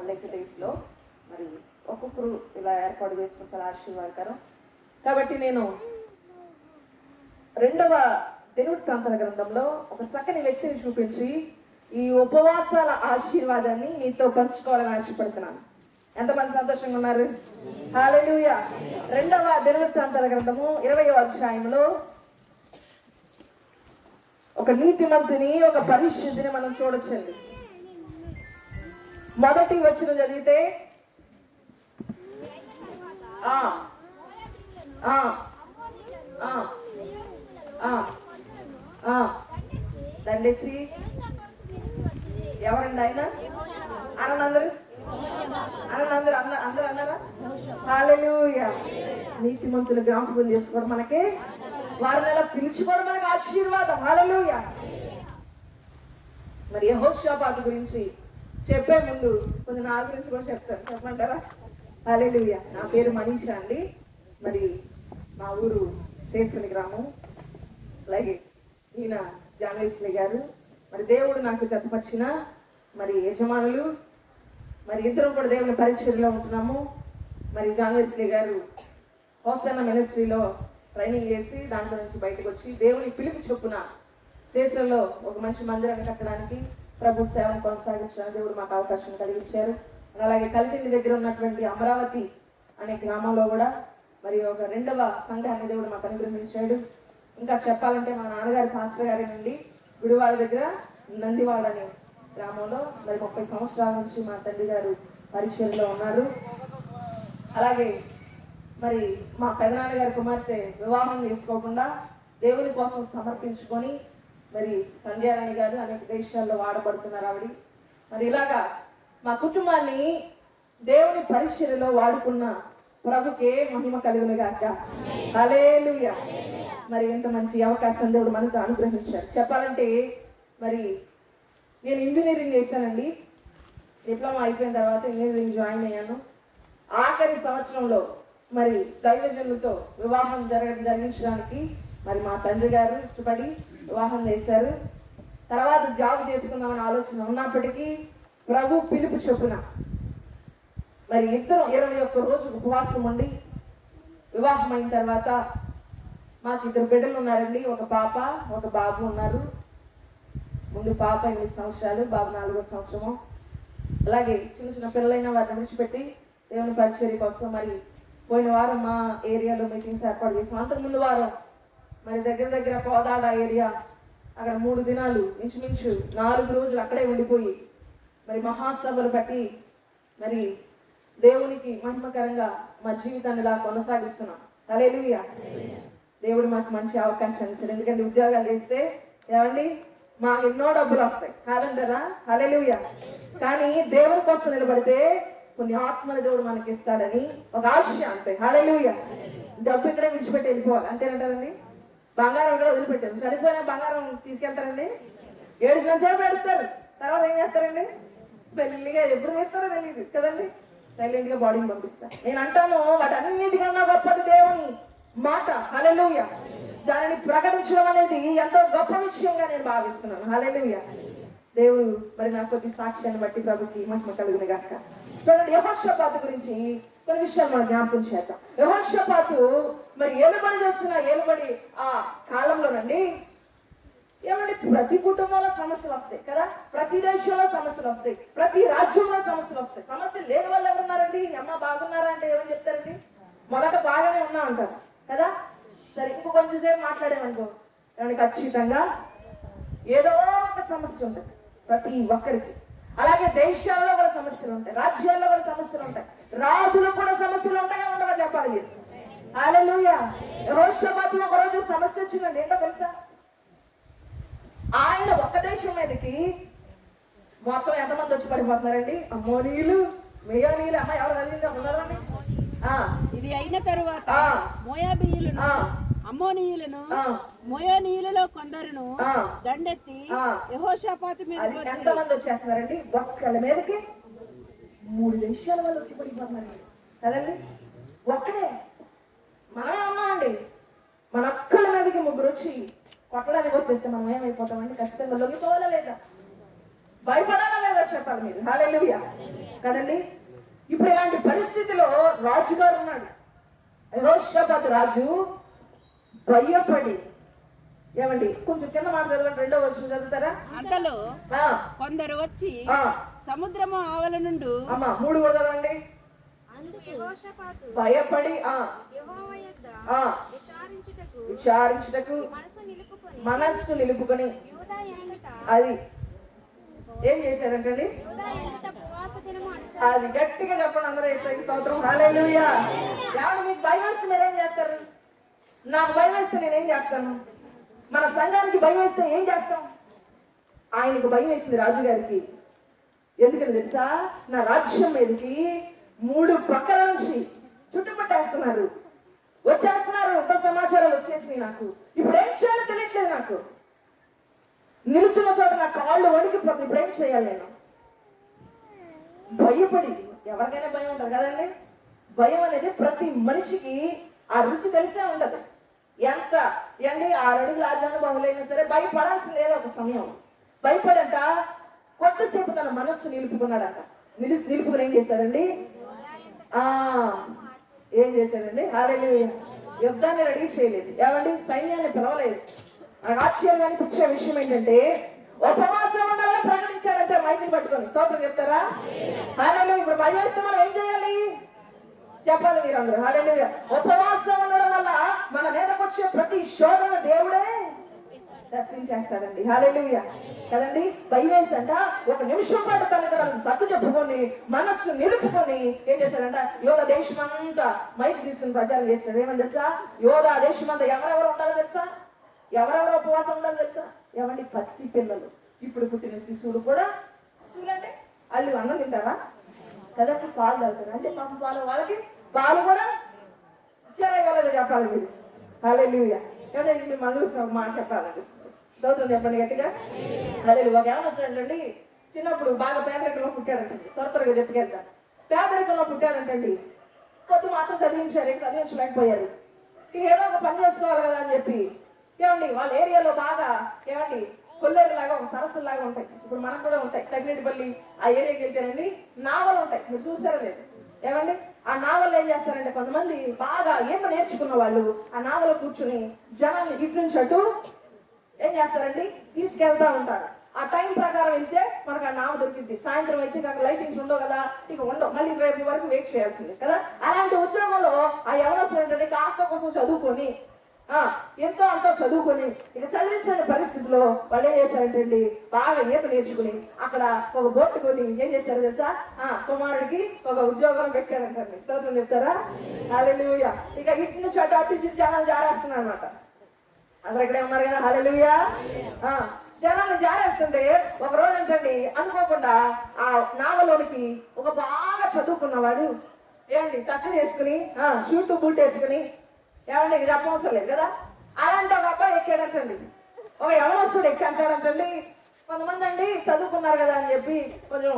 లెక్క డేస్ లో మరి ఒక్కొక్కరు ఇలా ఏర్పాటు చేసుకుని చాలా ఆశీర్వాదకరం కాబట్టి నేను రెండవ తెలుగు ప్రాంతాల గ్రంథంలో ఒక చక్కని వ్యక్తిని చూపించి ఈ ఉపవాసాల ఆశీర్వాదాన్ని మీతో పంచుకోవాలని ఆశపడుతున్నాను ఎంతమంది సంతోషంగా ఉన్నారు హాలెలూయా రెండవ తెలుగు ప్రాంతాల గ్రంథము ఇరవయో అధ్యాయంలో ఒక నీతిమంతుని ఒక పరిశుద్ధిని మనం చూడొచ్చండి మొదటి వచ్చిన చదివితే ఆ ఆ ఆ ఆ ఆ దండెత్తి ఎవరండి ఆయన అనండి అందరు అనండి అందరు అన్న అందరు అన్నారా హాలెలూయా నీతిమంతులు జ్ఞాపకం చేసుకోవడం మనకి వారిని అలా పిలుచుకోవడం మనకి ఆశీర్వాదం హాలెలూయా మరి యహోషాబాద్ గురించి చెప్పే ముందు కొంచెం నా గురించి కూడా చెప్తాను చెప్పమంటారా హాలెలూయా నా పేరు మనీషా అండి మరి మా ఊరు శేషుని గ్రామం అలాగే ఈయన జానవేశ్వరి గారు మరి దేవుడు నాకు జతపరిచిన మరి యజమానులు మరి ఇద్దరం కూడా దేవుని పరిచర్లో ఉంటున్నాము మరి జానవేశ్వరి గారు హోసన్న మినిస్ట్రీలో ట్రైనింగ్ చేసి దాంట్లో నుంచి బయటకు వచ్చి దేవుని పిలుపు చొప్పున శేషంలో ఒక మంచి మందిరాన్ని కట్టడానికి ప్రభు సేవను కొనసాగించడానికి దేవుడు మాకు అవకాశం కలిగించారు మరి అలాగే కలిదిండి దగ్గర ఉన్నటువంటి అమరావతి అనే గ్రామంలో కూడా మరి ఒక రెండవ సంఘాన్ని దేవుడు మాకు అనుగ్రహించాడు ఇంకా చెప్పాలంటే మా నాన్నగారి పాస్టర్ గారి నుండి గుడివాడ దగ్గర నందివాడ అనే గ్రామంలో మరి ముప్పై సంవత్సరాల నుంచి మా తండ్రి గారు పరిచయంలో ఉన్నారు అలాగే మరి మా పెదనాన్నగారి కుమార్తె వివాహం చేసుకోకుండా దేవుని కోసం సమర్పించుకొని మరి సంధ్యారాణి గారు అనేక దేశాల్లో వాడబడుతున్నారు ఆవిడ మరి ఇలాగా మా కుటుంబాన్ని దేవుని పరిచర్యలో వాడుకున్న ప్రభుకే మహిమ కలుగును గాక హల్లెలూయా మరి ఎంత మంచి అవకాశం దేవుడు మనకు అనుగ్రహించారు చెప్పాలంటే మరి నేను ఇంజనీరింగ్ చేశానండి డిప్లొమా అయిపోయిన తర్వాత ఇంజనీరింగ్ జాయిన్ అయ్యాను ఆఖరి సంవత్సరంలో మరి దైవజనులతో వివాహం జరగ జరిగించడానికి మరి మా తండ్రి గారు ఇష్టపడి వివాహం చేశారు తర్వాత జాబ్ చేసుకుందామని ఆలోచన ఉన్నప్పటికీ ప్రభు పిలుపు చొప్పున మరి ఇద్దరు ఇరవై ఒక్క రోజు ఉపవాసం ఉండి వివాహం అయిన తర్వాత మాకు ఇద్దరు బిడ్డలు ఉన్నారండి ఒక పాప ఒక బాబు ఉన్నారు ముందు పాప ఎనిమిది సంవత్సరాలు బాబు నాలుగో సంవత్సరము అలాగే చిన్న చిన్న పిల్లలైన వారిని విడిచిపెట్టి దేవుని పరిచర్య కోసం మరి పోయిన వారం మా ఏరియాలో మీటింగ్స్ ఏర్పాటు చేసాం అంతకు ముందు వారం మరి దగ్గర దగ్గర కోదాడ ఏరియా అక్కడ మూడు దినాలు ఇంచుమించు నాలుగు రోజులు అక్కడే ఉండిపోయి మరి మహాసభలు బట్టి మరి దేవునికి మహిమకరంగా మా జీవితాన్ని ఇలా కొనసాగిస్తున్నాం హల్లెలూయా దేవుడు మాకు మంచి అవకాశం ఇచ్చాడు ఎందుకంటే ఉద్యోగాలు చేస్తే ఏమండి మాకు ఎన్నో డబ్బులు వస్తాయి కాదంటారా హల్లెలూయా కానీ దేవుని కోసం నిలబడితే కొన్ని ఆత్మల దేవుడు మనకి ఇస్తాడని ఒక ఆశ అంతే హల్లెలూయా డబ్బు ఇక్కడే విడిచిపెట్టి వెళ్ళిపోవాలి అంతేనంటారండి బంగారం కూడా వదిలిపెట్టారు చనిపోయిన బంగారం తీసుకెళ్తారండి ఏడు సేపు పెడతారు తర్వాత ఏం చేస్తారండి పెళ్లిగా ఎప్పుడు చేస్తారో తెలియదు కదండి సైలెంట్ గా బాడీని పంపిస్తారు నేను అంటాను వాటన్నిటికన్నా గొప్పది దేవుని మాట హలెలుయ దానిని ప్రకటించడం అనేది ఎంతో గొప్ప విషయంగా నేను భావిస్తున్నాను హలెలుయ దేవుడు మరి నా కొద్ది సాక్ష్యాన్ని బట్టి ప్రభుకి మహిమ కలుగును గాక చూడండి యహోషపాతు గురించి కొన్ని విషయాలు మనం జ్ఞాపకం చేద్దాం యహోషపాతు మరి ఏలుబడి చేస్తున్న ఏలుబడి ఆ కాలంలోనండి ఏమండి ప్రతి కుటుంబంలో సమస్యలు వస్తాయి కదా ప్రతి దేశంలో సమస్యలు వస్తాయి ప్రతి రాజ్యంలో సమస్యలు వస్తాయి సమస్యలు లేని వాళ్ళు ఎవరున్నారండి ఈ అమ్మ బాగున్నారా అంటే ఏమని చెప్తారండి మొదట బాగానే ఉన్నా అంటారు కదా సరే ఇంకో కొంచెం సేపు మాట్లాడామనుకో ఏమండి ఖచ్చితంగా ఏదో ఒక సమస్య ఉంటుంది ప్రతి ఒక్కరికి అలాగే దేశాల్లో కూడా సమస్యలు ఉంటాయి రాజ్యాల్లో కూడా సమస్యలు ఉంటాయి రాజులకు కూడా సమస్యలు ఉంటాయా ఉండవా చెప్పాలి మీరు హాలెలూయా రోషపాతి ఒక రోజు సమస్య వచ్చిందండి ఏంటో తెలుసా ఆయన ఒక్క దేశం మీదకి మొత్తం ఎంతమంది వచ్చి పడిపోతున్నారండి అమ్మోనీయులు మెయోనీయులు అమ్మ ఎవరు కలిగింది ఉన్నారండి ఆ, ఇది అయిన తరువాత ఆ. మోయాబీయులను ఆ. అమ్మోనీయులను ఆ. మోయానీయులలో కొందరును ఆ. దండెత్తి ఆ. యహోషాపాతు అది మీదకి వచ్చి ఎంతమంది వచ్చేస్తున్నారండి ఒక్కళ్ళ మీదకి మూడు దేశాల వాళ్ళు వచ్చి పడిపోతున్నారండి కదండి ఒక్కడే మనమే ఉన్నామండి మన ఒక్కళ్ళ మీదకి ముగ్గురు వచ్చి కొట్టడానికి వచ్చేస్తే మనం ఏమైపోతామండి ఖచ్చితంగా లొంగిపోవాలా లేదా భయపడాలా లేదా చెప్పాలి మీరు హాలెలుయా కదండి ఇప్పుడు ఇలాంటి పరిస్థితిలో రాజుగారు ఉన్నాడు యెహోషాపాతు రాజు భయపడి ఏమండి కొంచెం కింద మాట చదవండి రెండో వచ్చిన చదువుతారా అంతలో ఆ, కొందరు వచ్చి ఆ, సముద్రము ఆవల నుండి అమ్మా మూడు కూడా చదవండి అందుకు యెహోషాపాతు భయపడి ఆ యెహోవా యొద్ద ఆ విచారించుటకు విచారించుటకు మనసు నిలుపుకొని మనస్సు నిలుపుకొని యూదా ఎంతట అది ఏం చేశాడంటండి యూదా ఎంతట ఉపవాస దినము అనుసరించి అది గట్టిగా చెప్పండి అందరూ ఏసైకి స్తోత్రం హల్లెలూయా ఏమన్నా మీకు భయం వేస్తే మీరేం చేస్తారు నాకు భయం వేస్తే నేనేం చేస్తాను మన సంఘానికి భయం వేస్తే ఏం చేస్తాం ఆయనకు భయం వేసింది రాజుగారికి ఎందుకని తెలుసా నా రాజ్యం మీదకి మూడు పక్కల నుంచి చుట్టుపట్టేస్తున్నారు వచ్చేస్తున్నారు ఒక సమాచారాలు వచ్చేసినాయి నాకు ఇప్పుడు ఏం చేయాలో తెలియట్లేదు నాకు నిలుచున్న చోట నా కాళ్ళు వణికిపోతుంది ఇప్పుడు ఏం చేయాలి నేను భయపడి ఎవరికైనా భయం ఉంటుంది కదండి భయం అనేది ప్రతి మనిషికి ఆ రుచి తెలిసే ఉండదు ఎంత ఏంటి ఆరు అడుగుల ఆజానుభావులైనా సరే భయపడాల్సింది ఏదో ఒక సమయం భయపడంట కొద్దిసేపు తన మనస్సు నిలుపుకున్నాడంట నిలు నిలుపుకుని ఏం చేశాడండి ఆ ఏం చేశాడండి హాలేలు యుద్ధాన్ని రెడీ చేయలేదు ఏమండి సైన్యాన్ని పిలవలేదు నాకు ఆశ్చర్యంగా అనిపించే విషయం ఏంటంటే ఉపవాసం ఉండాలని ప్రకటించాడంటే మైకిని పట్టుకొని స్తోత్రం చెప్తారా హాలేలు ఇప్పుడు భయం వేస్తే మనం ఏం చేయాలి చెప్పాలి మీరు అందరూ హాలేలు ఉపవాసం ఉండడం వల్ల మన మీదకి వచ్చే ప్రతి శోధన దేవుడే తప్పించేస్తాడండి హాలేలుయ కదండి భయం అంట ఒక నిమిషం పాటు తనకు తనకు సత్తు చెప్పుకొని మనస్సు నిలుపుకొని ఏం చేశాడంట యోధ దేశమంతా మైకి తీసుకుని ప్రచారం చేశాడు ఏమని తెలుసా యోధ దేశమంతా ఎవరెవరు ఉండాలో తెలుసా ఎవరెవరు ఉపవాసం ఉండాలో తెలుసా ఏమండి పసి పిల్లలు ఇప్పుడు పుట్టిన శిశువులు కూడా శిశువులు అంటే వాళ్ళు అన్నం తింటారా కదండి పాలు తాగుతారు అంటే పాపం పాలు వాళ్ళకి పాలు కూడా ఇచ్చారా ఇవ్వలేదో చెప్పాలి మీరు హాలేలుయ ఏమంటే మీరు మందులు ఒక మాట చెప్పాలండి స్తోత్రం చెప్పండి గట్టిగా అదే ఒక ఏమొస్తాడంటండి చిన్నప్పుడు బాగా పేదరికంలో పుట్టాడంటండి త్వర త్వరగా చెప్పుకెళ్తా పేదరికంలో పుట్టాడంటండి కొద్ది మాత్రం చదివించారు ఇక చదివించలేకపోయారు ఇక ఏదో ఒక పని చేసుకోవాలి కదా అని చెప్పి ఏమండి వాళ్ళ ఏరియాలో బాగా ఏమండి కొల్లేరు లాగా ఒక సరస్సు లాగా ఉంటాయి ఇప్పుడు మనకు కూడా ఉంటాయి తగినటిపల్లి ఆ ఏరియాకి వెళ్తేనండి నావలు ఉంటాయి మీరు చూసారా లేదు ఏమండి ఆ నావల్లో ఏం చేస్తారంటే కొంతమంది బాగా ఈత నేర్చుకున్న వాళ్ళు ఆ నావలో కూర్చుని జనాల్ని ఇటు నుంచి అటు ఏం చేస్తారండి తీసుకెళ్తా ఉంటారు ఆ టైం ప్రకారం వెళ్తే మనకు ఆ నామ దొరికింది సాయంత్రం అయితే నాకు లైటింగ్స్ ఉండవు కదా ఇక ఉండవు మళ్ళీ రేపు వరకు వెయిట్ చేయాల్సింది కదా అలాంటి ఉద్యోగంలో ఆ ఎవరొచ్చు ఏంటంటే కాస్త కోసం చదువుకొని ఆ ఎంతో అంతో చదువుకొని ఇక చదివించని పరిస్థితిలో వాళ్ళు ఏం చేశారంటే అండి బాగా ఈత నేర్చుకుని అక్కడ ఒక బోట్ కొని ఏం చేశారు తెలుసా ఆ కుమారుడికి ఒక ఉద్యోగం పెట్టారంటండి స్తోత్రం చెప్తారా హల్లెలూయా ఇక ఇటు నుంచి అటు అటు నుంచి జనాలు జారేస్తున్నారు అనమాట అందరు ఇక్కడే ఉన్నారు కదా హల్లెలూయా ఆ జనాలు జారేస్తుంటే ఒక రోజు ఏంటండి అనుకోకుండా ఆ నావలోనికి ఒక బాగా చదువుకున్నవాడు ఏమండి టక్ చేసుకుని ఆ షూట్ బూట్ వేసుకుని ఏమండి ఇక చెప్పవసరం లేదు కదా అలాంటి ఒక అబ్బాయి ఎక్కాడంటండి ఒక యవనస్తుడు ఎక్కి అంటాడంటండి కొంతమంది అండి చదువుకున్నారు కదా అని చెప్పి కొంచెం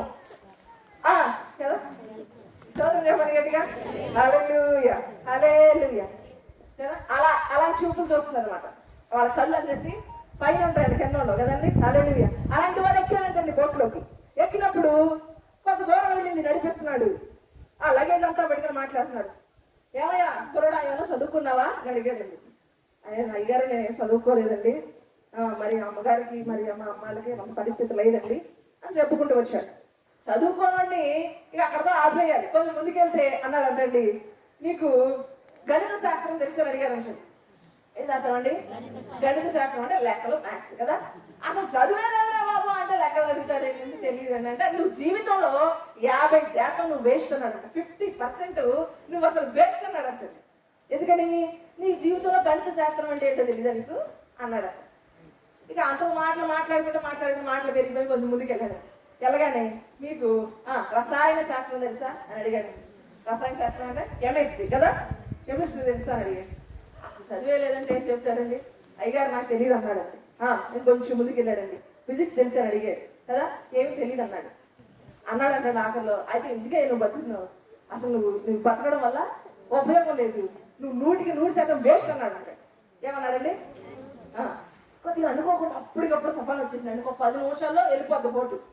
ఆ కదా స్తోత్రం చెప్పండి గట్టిగా హల్లెలూయా హల్లెలూయా కదా? అలా అలా చూపులు చూస్తుంది అనమాట వాళ్ళ కళ్ళు అనేది పైన ఉంటాయండి కింద ఉండవు కదండి అదే అలాంటి వాడు ఎక్కానంటండి బోట్లోకి ఎక్కినప్పుడు కొంత దూరం వెళ్ళింది నడిపిస్తున్నాడు ఆ లగేజ్ అంతా పెట్టుకుని మాట్లాడుతున్నాడు ఏమయ్యా కురడా ఏమైనా చదువుకున్నావా అని అడిగాడండి అయ్యా అయ్యారు నేను ఏం చదువుకోలేదండి ఆ, మరి అమ్మగారికి మరి మా అమ్మాయిలకి మా పరిస్థితి లేదండి అని చెప్పుకుంటూ వచ్చాడు చదువుకోనండి ఇక అక్కడతో ఆపేయాలి కొంచెం ముందుకెళ్తే అన్నాడంటండి నీకు గణిత శాస్త్రం తెలిసి అడిగారండి ఏం శాస్త్రం అండి గణిత శాస్త్రం అంటే లెక్కలు మ్యాథ్స్ కదా అసలు చదువేలేదురా బాబు అంటే లెక్కలు అడుగుతాడు ఏంటి తెలియదు అని అంటే నువ్వు జీవితంలో యాభై శాతం నువ్వు వేస్ట్ అన్నాడంట ఫిఫ్టీ పర్సెంట్ నువ్వు అసలు వేస్ట్ అన్నాడంట ఎందుకని నీ జీవితంలో గణిత శాస్త్రం అంటే ఏంటో తెలియదా నీకు అన్నాడట ఇక అంత మాటలు మాట్లాడుకుంటే మాట్లాడుకుంటే మాటలు పెరిగిపోయి కొంచెం ముందుకు వెళ్ళాను వెళ్ళగానే మీకు ఆ, రసాయన శాస్త్రం తెలుసా అని అడిగాను రసాయన శాస్త్రం అంటే కెమిస్ట్రీ కదా కెమిస్ట్రీ తెలుసా అని అడిగాను అసలు చదివే లేదంటే ఏం చెప్తాడండి అయ్యగారు నాకు తెలియదు అన్నాడండి ఆ, నేను కొంచెం ముందుకు వెళ్ళాడండి ఫిజిక్స్ తెలుసా అని అడిగాడు కదా ఏమి తెలియదు అన్నాడు అన్నాడంటే ఆఖరిలో అయితే ఇందుకే నువ్వు బతుకుతున్నావు అసలు నువ్వు నువ్వు బతకడం వల్ల ఉపయోగం లేదు నువ్వు నూటికి నూరు శాతం వేస్ట్ అన్నాడు అంటే ఏమన్నాడండి ఆ, కొద్దిగా అనుకోకుండా అప్పటికప్పుడు తుఫాన్ వచ్చేసింది అనుకో పది నిమిషాల్లో వెళ్ళిపోద్ది బోటు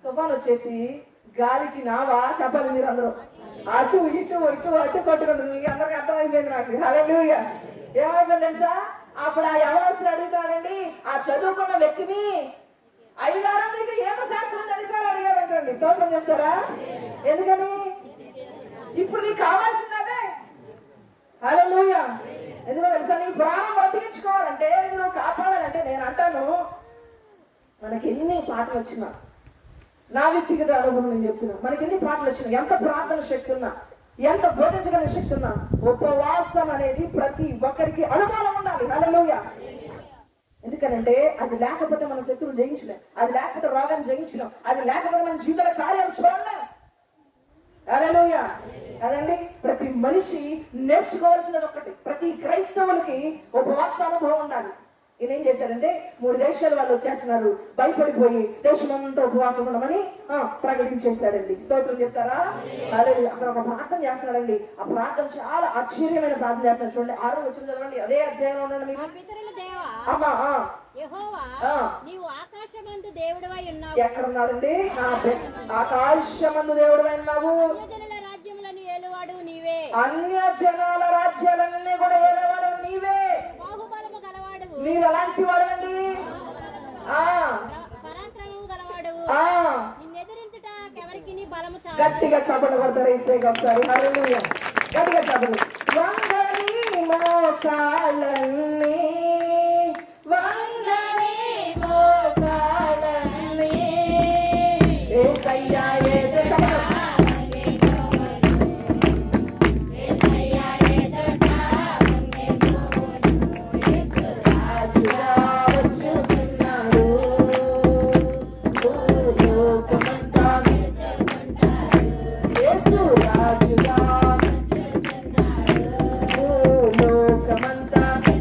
తుఫాన్ వచ్చేసి గాలికి నావా చెప్పాలి మీరు అందరూ అటు ఇటు ఇటు అటు కొట్టుకుంటుంది మీకు అందరికి అర్థమైపోయింది నాకు హల్లెలూయా ఏమైపోయింది తెలుసా అప్పుడు ఆ యవనస్తులు అడుగుతాడండి ఆ చదువుకున్న వ్యక్తిని అయ్యగారు మీకు ఏక శాస్త్రం తెలిసారు అడిగారంటండి స్తోత్రం చెప్తారా ఎందుకని ఇప్పుడు నీకు కావాల్సిందే హల్లెలూయా ఎందుకో తెలుసా నీ ప్రాణం బతికించుకోవాలంటే నువ్వు కాపాడాలంటే నేను అంటాను మనకి ఎన్ని పాటలు వచ్చినా నా వ్యక్తిగత అనుభవం నేను చెప్తున్నా మనకి ఎన్ని పాటలు వచ్చినా ఎంత ప్రార్థన శక్తి ఉన్నా ఎంత బోధించగల శక్తి ఉన్నా ఉపవాసం అనేది ప్రతి ఒక్కరికి అనుమానం ఉండాలి హల్లెలూయా ఎందుకనంటే అది లేకపోతే మన శత్రువులు జయించలేం అది లేకపోతే రోగాన్ని జయించలేం అది లేకపోతే మన జీవితాల కార్యాలు చూడలేం హల్లెలూయా అదండి ప్రతి మనిషి నేర్చుకోవాల్సినది ఒకటి ప్రతి క్రైస్తవులకి ఉపవాస అనుభవం ఉండాలి ఈయన ఏం చేశాడంటే మూడు దేశాల వాళ్ళు వచ్చేస్తున్నారు భయపడిపోయి దేశమంతా ఉపవాసం ఉండమని ఆ, ప్రకటించేశాడండి స్తోత్రం చెప్తారా అదే అక్కడ ఒక ప్రార్థన చేస్తున్నాడండి ఆ ప్రార్థన చాలా ఆశ్చర్యమైన ప్రార్థన చేస్తున్నాడు చూడండి ఆరో వచ్చిన చదవండి అదే అధ్యాయంలో ఉండండి మా మీకు పితరుల దేవా అమ్మా ఆ, యెహోవా ఆ. నీవు ఆకాశమందు దేవుడివై ఉన్నావు ఎక్కడ ఉన్నాడండి నా బెస్ట్ ఆకాశమందు దేవుడు ఉన్నావు అన్యజనుల రాజ్యములను ఏలువాడు నీవే అన్య జనాల రాజ్యాలన్నీ కూడా ఏలేవాడు నీవే బాహుబలము గలవాడువు నీవు ఎలాంటి వాడండి ఆ పర- పరాక్రమము గలవాడువు ఆ నిన్నెదిరించుట ఎవరికి నీ బలము చాలు గట్టిగా చప్పట్లు కొడతారు ఇస్తే ఒకసారి హల్లెలూయా గట్టిగా చప్పట్లు వంగని మోకాళ్ళన్నీ వంగని మోకాళ్ళన్నీ యేసయ్యా యేసు చప్పట్లు. రాజుగా వచ్చుచున్నాడు. భూలోకమంతా యేసు రాజుగా భూలోకమంతా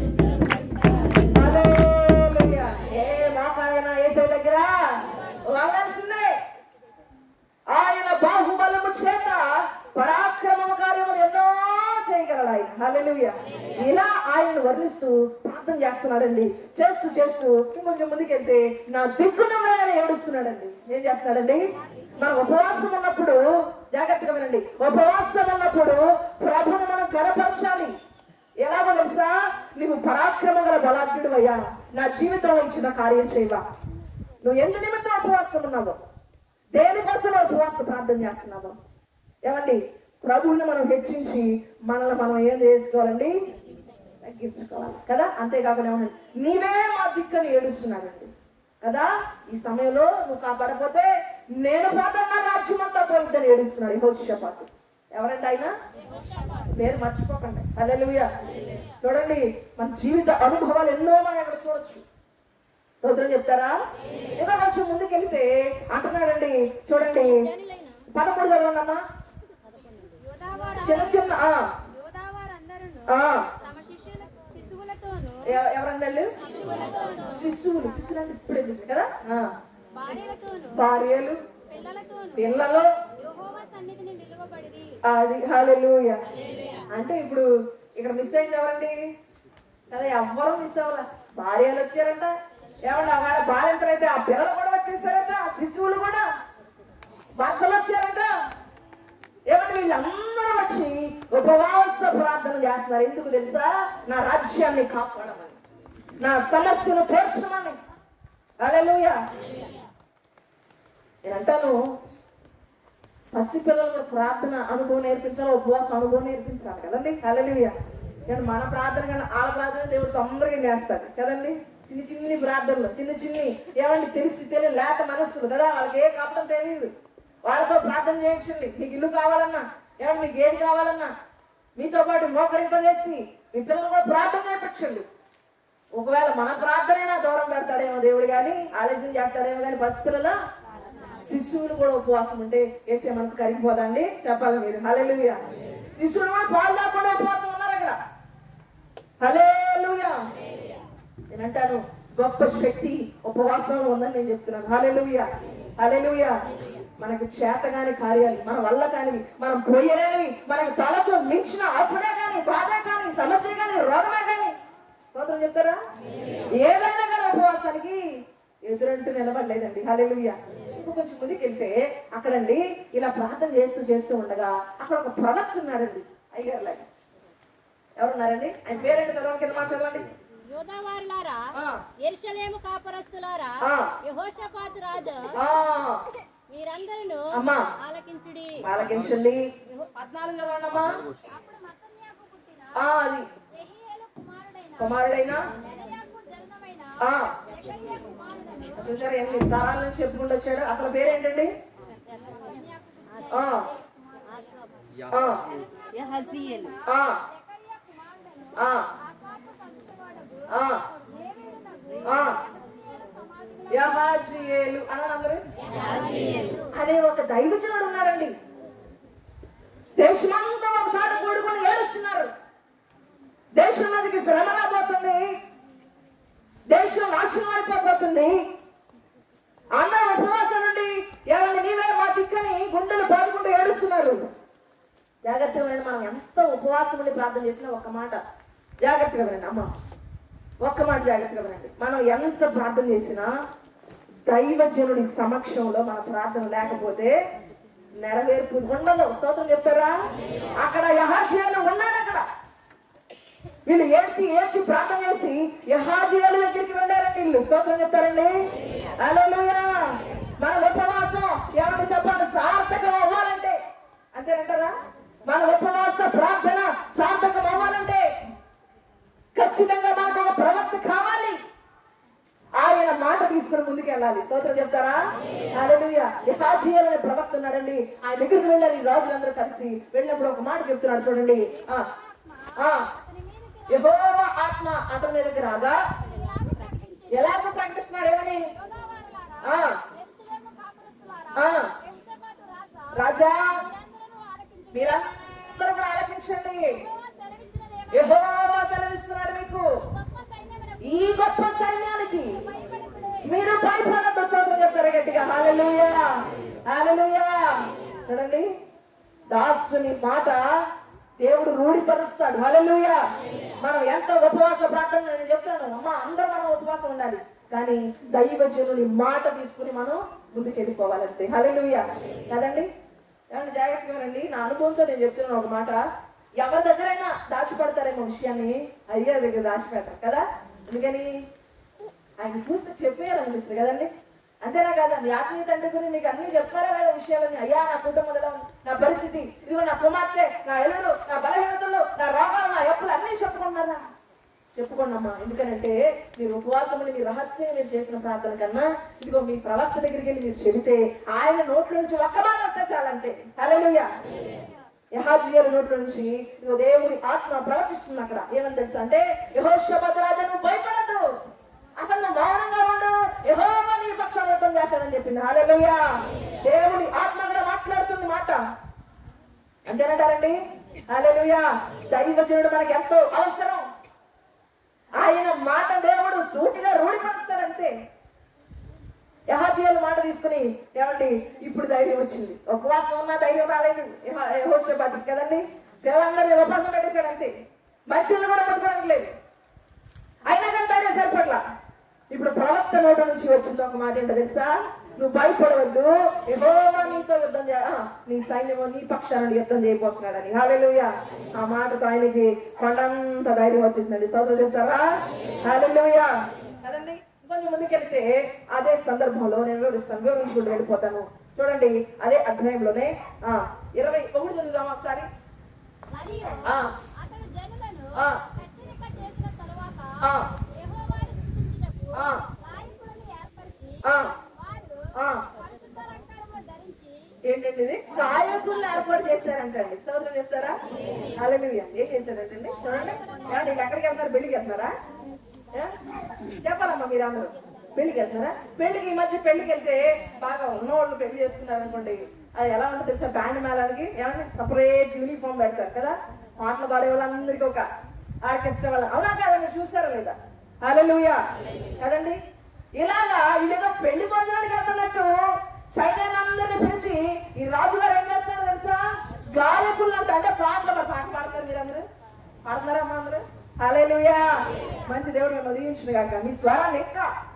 హల్లెలూయా. ఏ మోకాలైనా యేసయ్య దగ్గర వంగాల్సిందే ఆయన బాహుబలము చేత పరాక్రమ కార్యములు ఎన్నో చేయగలడు ఆయన హల్లెలూయా ఇలా ఆయన వర్ణిస్తూ ప్రార్థన చేస్తున్నాడండి చేస్తూ చేస్తూ ఇంకొంచెం ముందుకెళ్తే నా దిక్కునమే ఆయన ఏడుస్తున్నాడండి ఏం చేస్తున్నాడండి మనం ఉపవాసం ఉన్నప్పుడు జాగ్రత్తగా వినండి ఉపవాసం ఉన్నప్పుడు ప్రభుని మనం కనపరచాలి ఎలాగో తెలుసా నీవు పరాక్రమ గల బలాఢ్యుడు అయ్యా నా జీవితంలో ఇచ్చిన కార్యం చేయవా నువ్వు ఎందు నిమిత్తం ఉపవాసం ఉన్నావు దేనికోసం ఉపవాస ప్రార్థన చేస్తున్నాము ఏమండి ప్రభువుని మనం హెచ్చించి మనల్ని మనం ఏం చేసుకోవాలండి తగ్గించుకోవాలి కదా అంతేకాకుండా ఏమన్నా నీవే మా దిక్కని ఏడుస్తున్నాడండి కదా ఈ సమయంలో నువ్వు కాపాడకపోతే నేను పోతున్నా రాజ్యం అంతా పోయిద్దని ఏడుస్తున్నాడు యెహోషాపాతు ఎవరండి ఆయన పేరు మర్చిపోకండి హల్లెలూయా చూడండి మన జీవిత అనుభవాలు ఎన్నో మనం ఇక్కడ చూడొచ్చు స్తోత్రం చెప్తారా ఇంకా కొంచెం ముందుకెళ్తే అంటున్నాడండి చూడండి పదమూడు చదవండమ్మా యోధావారు చిన్న చిన్న ఆ, యోధావారందరూ ఆ, తమ శిష్యుల శిశువులతోనూ ఎ- ఎవరండి శిశువులతోనూ శిశువులు శిశువులు అంటే ఇప్పుడే తెలుసు కదా ఆ, భార్యలతోనూ భార్యలు పిల్లలతోనూ పిల్లలు యెహోవా సన్నిధిని నిలువబడిరి అది హల్లెలూయ అంటే ఇప్పుడు ఇక్కడ మిస్ అయింది ఎవరండి కదా ఎవ్వరూ మిస్ అవ్వాల భార్యలు వచ్చారంట ఏమన్నా వాళ్ళ బాలింతలు అయితే ఆ పిల్లలు కూడా వచ్చేసారంట ఆ శిశువులు కూడా భర్తలు వచ్చారంట ఏమంటే వీళ్ళందరూ వచ్చి ఉపవాస ప్రార్థన చేస్తున్నారు ఎందుకు తెలుసా నా రాజ్యాన్ని కాపాడమని నా సమస్యను తీర్చమని హల్లెలూయ నేను అంటాను పసిపిల్లలకు ప్రార్థన అనుభవం నేర్పించాలి ఉపవాస అనుభవం నేర్పించాలి కదండి హల్లెలూయా కానీ మన ప్రార్థన కానీ వాళ్ళ ప్రార్థన దేవుడు తొందరగా చేస్తాడు కదండి చిన్న చిన్ని ప్రార్థనలు చిన్న చిన్ని ఏమండి తెలిసి తెలియదు లేక మనస్సులు కదా వాళ్ళకి ఏ కాపడం తెలియదు వాళ్ళతో ప్రార్థన చేయించండి మీకు ఇల్లు కావాలన్నా ఏమండి మీకు ఏది కావాలన్నా మీతో పాటు మోకరింపజేసి మీ పిల్లలు కూడా ప్రార్థన చేయించండి ఒకవేళ మన ప్రార్థనైనా దూరం పెడతాడేమో దేవుడు కానీ ఆలస్యం చేస్తాడేమో కానీ పసిపిల్లల శిశువులు కూడా ఉపవాసం ఉంటే వేసే మనసు కరిగిపోదండి చెప్పాలి మీరు హల్లెలూయా శిశువులు కూడా పాలు లేకుండా ఉపవాసం ఉన్నారు అక్కడ హల్లెలూయా నేను అంటాను గొప్ప శక్తి ఉపవాసంలో ఉందని నేను చెప్తున్నాను హల్లెలూయా హల్లెలూయా మనకు చేతగాని కార్యాలు మన వల్ల కానివి మనం పోయలేనివి మనకు తలకు మించిన అప్పుడే కానీ బాధ కానీ సమస్య కానీ రోగమే కానీ స్తోత్రం చెప్తారా ఏదైనా కానీ ఉపవాసానికి ఎదురంటూ నిలబడలేదండి హల్లెలూయ ఇంకో కొంచెం ముందుకు వెళ్తే అక్కడండి ఇలా ప్రార్థన చేస్తూ చేస్తూ ఉండగా అక్కడ ఒక ప్రొడక్ట్ ఉన్నాడండి అయ్యారు లాగా ఎవరున్నారండి ఆయన పేరేంటి చదవండి కింద మాట చదవండి యోధావారులారా ఆ, ఎరుషలేము కాపరస్తులారా ఆ. యెహోషాపాతు రాజు ఆ, మీరందరూ అమ్మా ఆలకించుడి ఆలకించండి పద్నాలుగు చదవండి అమ్మా అప్పుడు మత్తన్యాకు పుట్టిన ఆ, అది యెహీయేలు కుమారుడైన కుమారుడైన బెనయాకు జన్మమైన ఆ, జకర్యా కుమారుడను చూసారా ఎన్ని తరాల నుంచి చెప్పుకుంటూ వచ్చాడు అసలు పేరేంటండి ఆ, ఆ, యహజీయేలు ఆ, జకర్యా కుమారుడను ఆ, ఆసాపు సంతవాడగు ఆ, లేవీయునకు ఆ. యెహజ్యేలు సమాధిలో యహాజియేలు అన్నాడు అందరూ అనే ఒక దైవజనుడు ఉన్నారండి దేశమంతా ఒక చాట కూడుకుని ఏడుస్తున్నారు దేశం మీదకి శ్రమ రాబోతుంది దేశం నాశనం అయిపోతుంది అందరూ ఉపవాసం నుండి ఎవరిని నీవే మా దిక్కని గుండెలు బాదుకుంటూ ఏడుస్తున్నారు జాగ్రత్తగా వినండి మనం ఎంత ఉపవాసం ఉండి ప్రార్థన చేసినా ఒక్క మాట జాగ్రత్తగా వినండి అమ్మ ఒక్క మాట జాగ్రత్తగా వినండి మనం ఎంత ప్రార్థన చేసినా దైవజనుడి సమక్షంలో మన ప్రార్థన లేకపోతే నెరవేర్పు ఉండదు స్తోత్రం చెప్తారా అక్కడ యహాజీయాలు ఉన్నారు అక్కడ వీళ్ళు ఏడ్చి ఏడ్చి ప్రార్థన చేసి యహాజీయాల దగ్గరికి వెళ్ళారండి వీళ్ళు స్తోత్రం చెప్తారండి హల్లెలూయా మన ఉపవాసం ఏమంటే చెప్పాలి సార్థకం అవ్వాలంటే అంతేనంటారా మన ఉపవాస ప్రార్థన సార్థకం అవ్వాలంటే ఖచ్చితంగా మనకు ఒక ప్రవక్త కావాలి ఆయన మాట తీసుకుని ముందుకు వెళ్ళాలి స్తోత్రం చెప్తారా హల్లెలూయా యహాజీయల్ అనే ప్రవక్త ఉన్నాడండి ఆయన దగ్గరికి వెళ్ళారు ఈ రాజులందరూ కలిసి వెళ్ళినప్పుడు ఒక మాట చెప్తున్నాడు చూడండి ఆ ఆ అతని మీదకి యెహోవా ఆత్మ అతని మీదకి రాగా ఇలాగ ప్రకటించి ఎలాగ ప్రకటిస్తున్నాడు ఏమని యోధావారులారా ఆ యెరూషలేము కాపురస్తులారా ఆ. యెహోషాపాతు రాజా రాజా మీరందరూ ఆలకించుడి. మీరందరూ కూడా ఆలకించండి యెహోవా సెలవిచ్చినదేమనగా, యెహోవా సెలవిస్తున్నాడు మీకు గొప్ప సైన్యమునకు ఈ గొప్ప సైన్యానికి భయపడకుడి. మీరు భయపడద్దు స్తోత్రం చెప్తారు గట్టిగా హాలెలూయా హాలెలూయా చూడండి దాసుని మాట దేవుడు రూఢిపరుస్తాడు హాలెలూయా మనం ఎంత ఉపవాస ప్రార్థన నేను చెప్తాను అమ్మ అందరూ మనం ఉపవాసం ఉండాలి కానీ దైవజనుని మాట తీసుకుని మనం ముందుకు వెళ్ళిపోవాలంతే హాలెలూయా కదండి ఏమంటే జాగ్రత్తగా వినండి నా అనుభవంతో నేను చెప్తున్నాను ఒక మాట ఎవరి దగ్గరైనా దాచిపెడతారేమో విషయాన్ని అయ్యే దగ్గర దాచిపెడతారు కదా ఎందుకని ఆయన చూస్తే చెప్పేయాలనిపిస్తుంది కదండి అంతేనా కదా మీ ఆత్మీయ తండ్రి గురించి మీకు అన్ని చెప్తారా లేదా విషయాలని అయ్యా నా కుటుంబంలో ఎలా ఉంది? నా పరిస్థితి ఇదిగో నా కుమార్తె నా ఎల్లుడు నా బలహీనతలు నా రోగాలు నా ఎప్పులు అన్ని చెప్పుకున్నారా చెప్పుకోండమ్మా ఎందుకనంటే మీరు ఉపవాసములు మీ రహస్యం మీరు చేసిన ప్రార్థన కన్నా ఇదిగో మీ ప్రవక్త దగ్గరికి వెళ్ళి మీరు చెబితే ఆయన నోట్ల నుంచి ఒక్క మాట వస్తే చాలంటే హల్లెలూయా యహాజీయల నోట్ల నుంచి ఇదిగో దేవుని ఆత్మ ప్రవచిస్తుంది అక్కడ ఏమని తెలుసు అంటే యహోషభద్రాజ నువ్వు భయపడద్దు అసలు నువ్వు మౌనంగా ఉండు యహోవ నీ పక్షాన్ని యుద్ధం చేస్తాడని చెప్పింది హల్లెలూయా దేవుని ఆత్మ కూడా మాట్లాడుతుంది మాట అంతేనంటారండి హల్లెలూయా దైవజనుడు మనకి ఎంతో అవసరం ఆయన మాట దేవుడు సూటిగా రూఢిపరుస్తాడంతే యహాజీయాల మాట తీసుకుని ఏమండి ఇప్పుడు ధైర్యం వచ్చింది ఉపవాసం ఉన్న ధైర్యం రాలేదు యహోషపాతికి కదండి దేవందరిని ఉపవాసం పెట్టేశాడు అంతే మనుషులను కూడా పట్టుకోవడానికి లేదు అయినా కానీ ధైర్యం సరిపట్ల ఇప్పుడు ప్రవక్త నోట నుంచి వచ్చింది ఒక మాట ఏంటో తెలుసా నువ్వు భయపడవద్దు యెహోవా నీతో యుద్ధం చే ఆ, నీ సైన్యము నీ పక్షాన్ని యుద్ధం చేయబోతున్నాడని హాలెలుయా ఆ మాటతో ఆయనకి కొండంత ధైర్యం వచ్చేసిందండి స్తోత్రం చెప్తారా హాలెలుయా కదండి కొంచెం ముందుకెళ్తే అదే సందర్భంలో నేను వివరిస్తాను వివరించుకుంటూ వెళ్ళిపోతాను చూడండి అదే అధ్యాయంలోనే ఆ ఇరవై ఒకటి చదువుదాం ఒకసారి మరియు ఆ. అతడు జనులను ఆ. హెచ్చరిక చేసిన తరువాత ఆ. యెహోవాను స్తుతించుటకు ఆ. గాయకులను ఏర్పరిచి ఆ. వారు ఆ. పరిశుద్ధ లంకరములు ధరించి ఏంటండి ఇది గాయకులను ఏర్పాటు చేశారంటండి స్తోత్రం చెప్తారా హల్లెలూయా ఏం చేశారంటండి చూడండి ఏమండి వీళ్ళు ఎక్కడికి వెళ్తున్నారు పెళ్లికి వెళ్తున్నారా ఏ? చెప్పాలమ్మా మీరు అందరూ పెళ్లికి వెళ్తున్నారా పెళ్లికి ఈ మధ్య పెళ్లికి వెళ్తే బాగా ఉన్నవాళ్ళు పెళ్లి చేసుకున్నారు అనుకోండి అది ఎలా ఉంటుంది తెలుసా బ్యాండ్ మేళానికి ఏమంటే సపరేట్ యూనిఫామ్ పెడతారు కదా పాటలు పాడే వాళ్ళందరికీ ఒక ఆర్కెస్ట్రా వాళ్ళ అవునా కదా మీరు చూసారా లేదా హల్లెలూయా కదండి ఇలాగా వీళ్ళేదో పెళ్లి భోజనానికి వెళ్తున్నట్టు సైన్యాలందరినీ పిలిచి ఈ రాజుగారు ఏం చేస్తున్నాడు తెలుసా గాయకులు అంటే అంటే పాటలు పాడు- పాట పాడతారు మీరందరూ పాడుతున్నారా అమ్మా అందరూ హల్లెలూయా మంచి దేవుడు మిమ్మల్ని దీవించింది కాక మీ స్వరాన్ని ఇంకా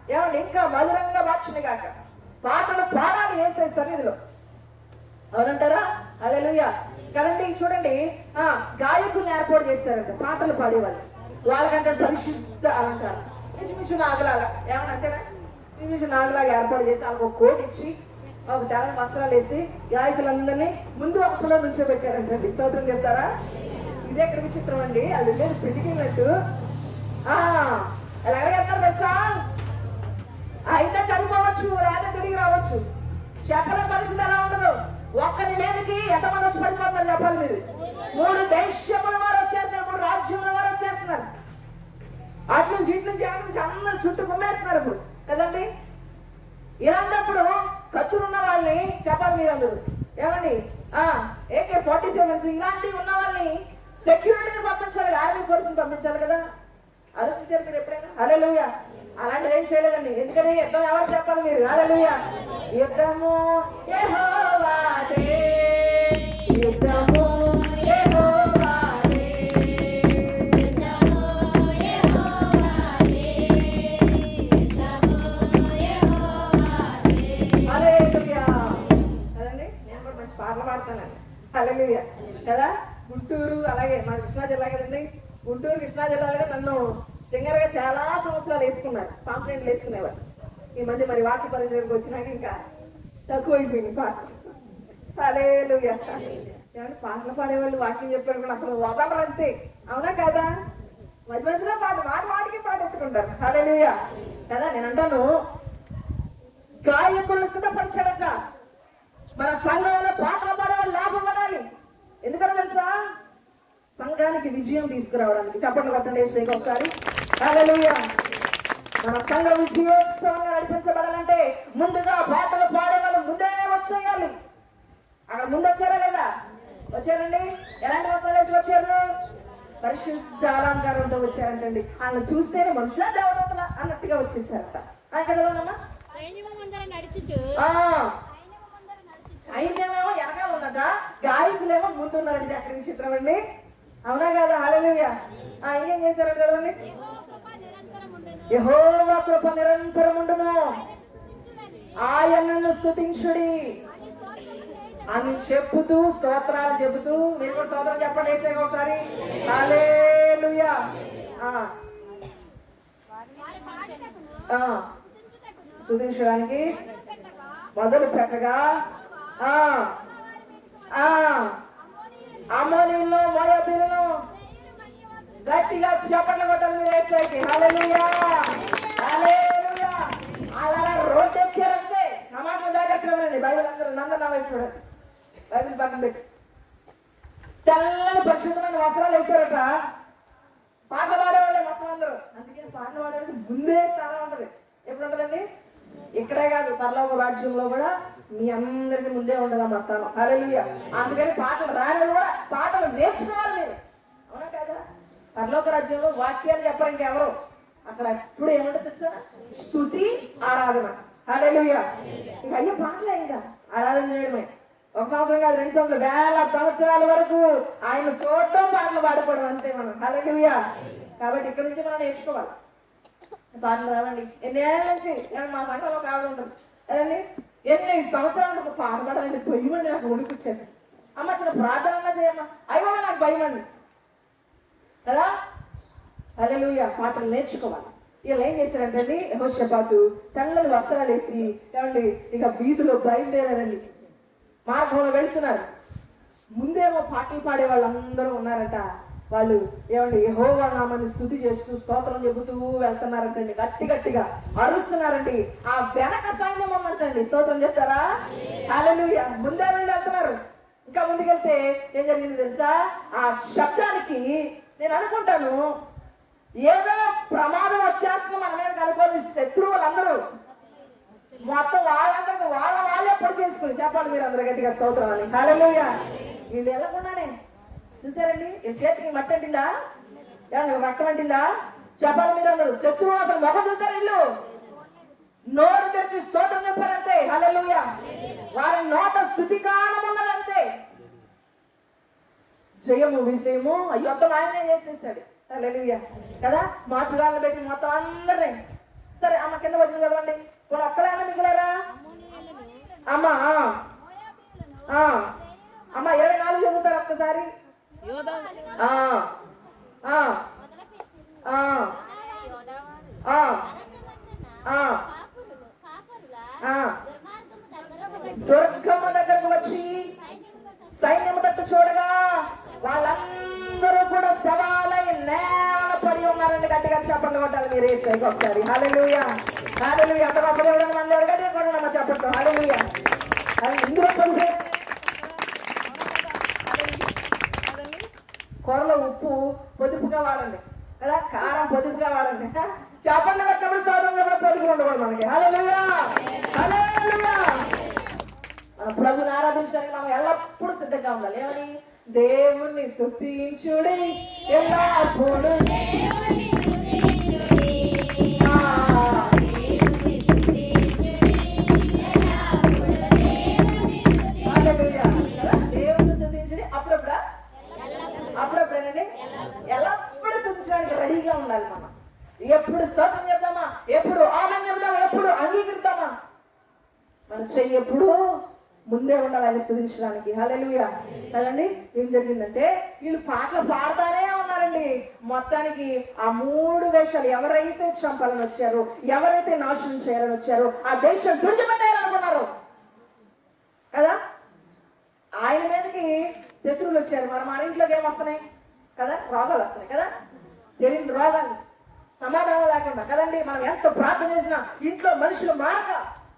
ఏమండి ఇంకా మధురంగా మార్చింది కాక పాటలు పాడాలి వేసే సన్నిధిలో అవునంటారా అలెలుయ కదండి చూడండి ఆ గాయకుల్ని ఏర్పాటు చేశారంట పాటలు పాడేవాళ్ళు వాళ్ళకంటే పరిశుద్ధ అలంకారం ఇంచుమించు నాగులాగా ఏమన్నా అంతేనా ఇంచుమించు నాగులాగా ఏర్పాటు చేసి వాళ్ళకి ఒక కోట్ ఇచ్చి ఒక తెల్లని వస్త్రాలు వేసి గాయకులందరినీ ముందు వరుసలో నుంచోబెట్టారంటండి స్తోత్రం చెప్తారా ఇదే ఇక్కడ విచిత్రం అండి అది లేదు పిటికినట్టు ఆ ఎలాగ చెప్తారు తెలుసా అయితే చనిపోవచ్చు లేదా తిరిగి రావచ్చు చెప్పలేని పరిస్థితి ఎలా ఉండదు ఒక్కరి మీదకి ఎంతమంది వచ్చి పడిపోతున్నారు చెప్పాలి మీరు మూడు దేశముల వారు వచ్చేస్తున్నారు మూడు రాజ్యముల వారు వచ్చేస్తున్నారు అటు నుంచి ఇటు నుంచి అటు నుంచి అందరు చుట్టూ కుమ్మేస్తున్నారు ఇప్పుడు కదండి ఇలాంటప్పుడు ఖర్చులున్న వాళ్ళని చెప్పాలి మీరందరూ ఏమండి ఆ ఏకే ఫార్టీ సెవెన్స్ ఇలాంటివి ఉన్న వాళ్ళని సెక్యూరిటీని పంపించాలి ఆర్మీ ఫోర్స్ పంపించాలి కదా ఆలోచించారు మీరు ఎప్పుడైనా హల్లెలూయా అలాంటిది ఏం చేయలేదండి ఎందుకని యుద్ధం ఎవరు చెప్పాలి మీరు హల్లెలూయా యుద్ధము యెహోవాదే యుద్ధము యెహోవాదే హల్లెలూయా కదండి నేను కూడా మంచి పాటలు పాడతానండి హల్లెలూయా కదా గుంటూరు అలాగే మా కృష్ణా జిల్లా కదండి గుంటూరు కృష్ణా జిల్లాలో నన్ను సింగర్ గా చాలా సంవత్సరాలు వేసుకున్నారు పాంప్లెంట్లు వేసుకునేవారు ఈ మధ్య మరి వాక్య పరిచయకు వచ్చినాక ఇంకా తక్కువైపోయింది పాట హల్లెలూయా ఏమంటే పాటలు పాడేవాళ్ళు వాక్యం చెప్పారు కూడా అసలు వదలరు అంతే అవునా కదా మధ్య మధ్యలో పాట మాట మాటికి పాట ఎత్తుకుంటారు హల్లెలూయా కదా నేను అంటాను గాయకులను సిద్ధపరిచాడట మన సంఘంలో పాటలు పాడేవాళ్ళు లాభం పడాలి ఎందుకంటే తెలుసా సంఘానికి విజయం తీసుకురావడానికి చెప్పండి కొట్టండి వేసేకి ఒకసారి హల్లెలూయా మన సంఘ విజయోత్సవంగా నడిపించబడాలంటే ముందుగా పాటలు పాడే వాళ్ళు ముందే వచ్చేయాలి అక్కడ ముందు వచ్చారా లేదా వచ్చారండి ఎలాంటి వస్త్రాలు వేసి వచ్చారు పరిశుద్ధ అలంకారంతో వచ్చారంటండి ఆయన చూస్తేనే మనుషుల దేవతల అన్నట్టుగా వచ్చేసారట ఆయన కదలమ్మా సైన్యమందరం నడిచుచు ఆ ఆయన ముందర నడిచి సైన్యమేమో వెనకాల ఉన్నట గాయకులేమో ముందున్నారండి అక్కడ విచిత్రం అండి అవునా కదా హాలెలూయా ఆ ఇంకేం చేశారు కదండి యెహోవా కృప నిరంతరం ఉండెను యెహోవా కృప నిరంతరం ఉండును స్తుతించుడని ఆయనను స్తుతించుడి అని స్తోత్రము చేయుట అని చెప్పుతూ స్తోత్రాలు చెబుతూ మీరు కూడా స్తోత్రం చెప్పండి వేసే ఒకసారి హాలేలుయా ఆ, వారి పాడుటకును ఆ, స్తుతించుటకును స్తుతించడానికి పెట్టగా మొదలు పెట్టగా ఆ ఆ అమ్మోనీల్లో మోయబీలను దేవుని మహిమను గట్టిగా చప్పట్లు కొట్టాలి మీరు వేసేకి హల్లెలూయా హల్లెలూయా అలా రోడ్డు ఎక్కారంటే నా మాటలు జాగ్రత్తగా వినండి బైబిల్ అందరూ నందన నా వైపు చూడండి బైబిల్ పక్కన పెట్టి తెల్లని పరిశుద్ధమైన వస్త్రాలు వేశారట పాటలు పాడేవాళ్ళే మొత్తం అందరూ అందుకే పాటలు పాడేవాళ్ళకి ముందే స్థానం ఉంటది ఎప్పుడు ఉంటదండి ఇక్కడే కాదు పర్లోక రాజ్యంలో కూడా మీ అందరికి ముందే ఉండదు మా స్థానం హల్లెలూయా అందుకని పాటలు రాని వాళ్ళు కూడా పాటలు నేర్చుకోవాలి మీరు అవునా కదా పరలోక రాజ్యంలో వాక్యాలు చెప్పరు ఇంకెవరు అక్కడ ఇప్పుడు ఏముంటుంది తెలుసా స్థుతి ఆరాధన హల్లెలూయా ఇక అయ్యే పాటలే ఇంకా ఆరాధన చేయడమే ఒక సంవత్సరం కాదు రెండు సంవత్సరాలు వేల సంవత్సరాల వరకు ఆయన చూడటం పాటలు పాడుకోవడం అంతే మనం హల్లెలూయా కాబట్టి ఇక్కడ నుంచి మనం నేర్చుకోవాలి పాటలు రావండి ఎన్ని ఏళ్ళ నుంచి ఏమండి మా సంఘంలో ఒక ఆవిడ ఉంటుంది అదండి ఎన్ని సంవత్సరాలు ఒక పాట పాడాలండి భయమండి నాకు ఉడికొచ్చాను అమ్మ చిన్న ప్రార్థన చేయమ్మా అయ్యో నాకు భయమండి కదా హల్లెలూయా పాటలు నేర్చుకోవాలి వీళ్ళు ఏం చేశారంటే యహోషపాతు తెల్లని వస్త్రాలు వేసి ఏమండి ఇక వీధిలో బయలుదేరారండి మార్గంలో వెళ్తున్నారు ముందేమో పాటలు పాడే వాళ్ళందరూ ఉన్నారట వాళ్ళు ఏమండి యెహోవా నామాన్ని స్థుతి చేస్తూ స్తోత్రం చెబుతూ వెళ్తున్నారంటండి గట్టి గట్టిగా అరుస్తున్నారండి ఆ వెనక సైన్యం ఉందంటండి స్తోత్రం చెప్తారా హల్లెలూయా ముందే వెళ్ళి వెళ్తున్నారు ఇంకా ముందుకెళ్తే ఏం జరిగింది తెలుసా ఆ శబ్దానికి నేను అనుకుంటాను ఏదో ప్రమాదం వచ్చేస్తుంది మన మీద అనుకోని శత్రువులందరూ మొత్తం వాళ్ళందరూ వాళ్ళ వాళ్ళే పొడి చేసుకుని చెప్పాలి మీరు అందరూ గట్టిగా స్తోత్రం అని హల్లెలూయా వీళ్ళు వెళ్ళకుండానే చూసారండి ఈ చేతికి మట్టి అంటిందా ఏమన్నా రక్తం అంటిందా చెప్పాలి మీరు అందరూ శత్రువు అసలు మొహం చూసారు వీళ్ళు నోరు తెరిచి స్తోత్రం చెప్పారంటే హల్లెలూయా వారి నోట స్థుతి కాలం ఉన్నదంతే జయము విజయము ఆ యుద్ధం ఆయనే చేసేసాడు హల్లెలూయా కదా మాటగాళ్ళని పెట్టి మొత్తం అందరినీ సరే అమ్మ కింద వచ్చింది చదవండి కొన్ని ఒక్కరైనా మిగిలారా అమ్మా ఆ. ఆ. అమ్మ ఇరవై నాలుగు చదువుతారు ఒక్కసారి ఆ. ఆ. ఆ. ఆ. ఆ. ఆ. దుర్గమ్మ దగ్గరకు వచ్చి సైన్యము తట్టు చూడగా వాళ్ళందరూ కూడా సవాలై నేల పడి ఉన్నారండి గట్టిగా చెప్పండి కొట్టాలి మీరు వేసేది ఒకసారి హాలెలుయా హాలెలుయా అంత గొప్ప దేవుడు మన దేవుడు గట్టిగా కొట్టండి చెప్పండి హాలెలుయా అది ఇందులో కొంచెం కూరలో ఉప్పు పొదుపుగా వాడండి కదా కారం పొదుపుగా వాడండి చెప్పండి కట్టబడి స్తోత్రం కూడా పొదుపు ఉండకూడదు మనకి హల్లెలూయా హల్లెలూయా మన ప్రభుని ఆరాధించడానికి మనం ఎల్లప్పుడూ సిద్ధంగా ఉండాలి ఏమని దేవుణ్ణి స్తుతించుడి ఎల్లప్పుడు ఆ. హల్లెలూయా. కదా? దేవుణ్ణి స్తుతించుడి అప్పుడప్పుడా అప్పుడప్పుడేనండి ఎల్లప్పుడూ స్తుతించడానికి రెడీగా ఉండాలి మనం ఎప్పుడు స్తోత్రం చెప్దామా ఎప్పుడు ఆమె చెప్దామా ఎప్పుడు అంగీకరిద్దామా మన చెయ్యి ఎప్పుడు ముందే ఉండాలని స్థుతించడానికి హల్లెలూయా కదండి ఏం జరిగిందంటే వీళ్ళు పాటలు పాడుతానే ఉన్నారండి మొత్తానికి ఆ మూడు దేశాలు ఎవరైతే చంపాలని వచ్చారో ఎవరైతే నాశనం చేయాలని వచ్చారో ఆ దేశం దుర్జపెట్టారనుకున్నారు కదా ఆయన మీదకి శత్రువులు వచ్చారు మరి మన ఇంట్లోకి ఏం వస్తున్నాయి కదా రోగాలు వస్తున్నాయి కదా తెలియని రోగాలు సమాధానం లేకుండా కదండి మనం ఎంత ప్రార్థన చేసినా ఇంట్లో మనుషులు మారక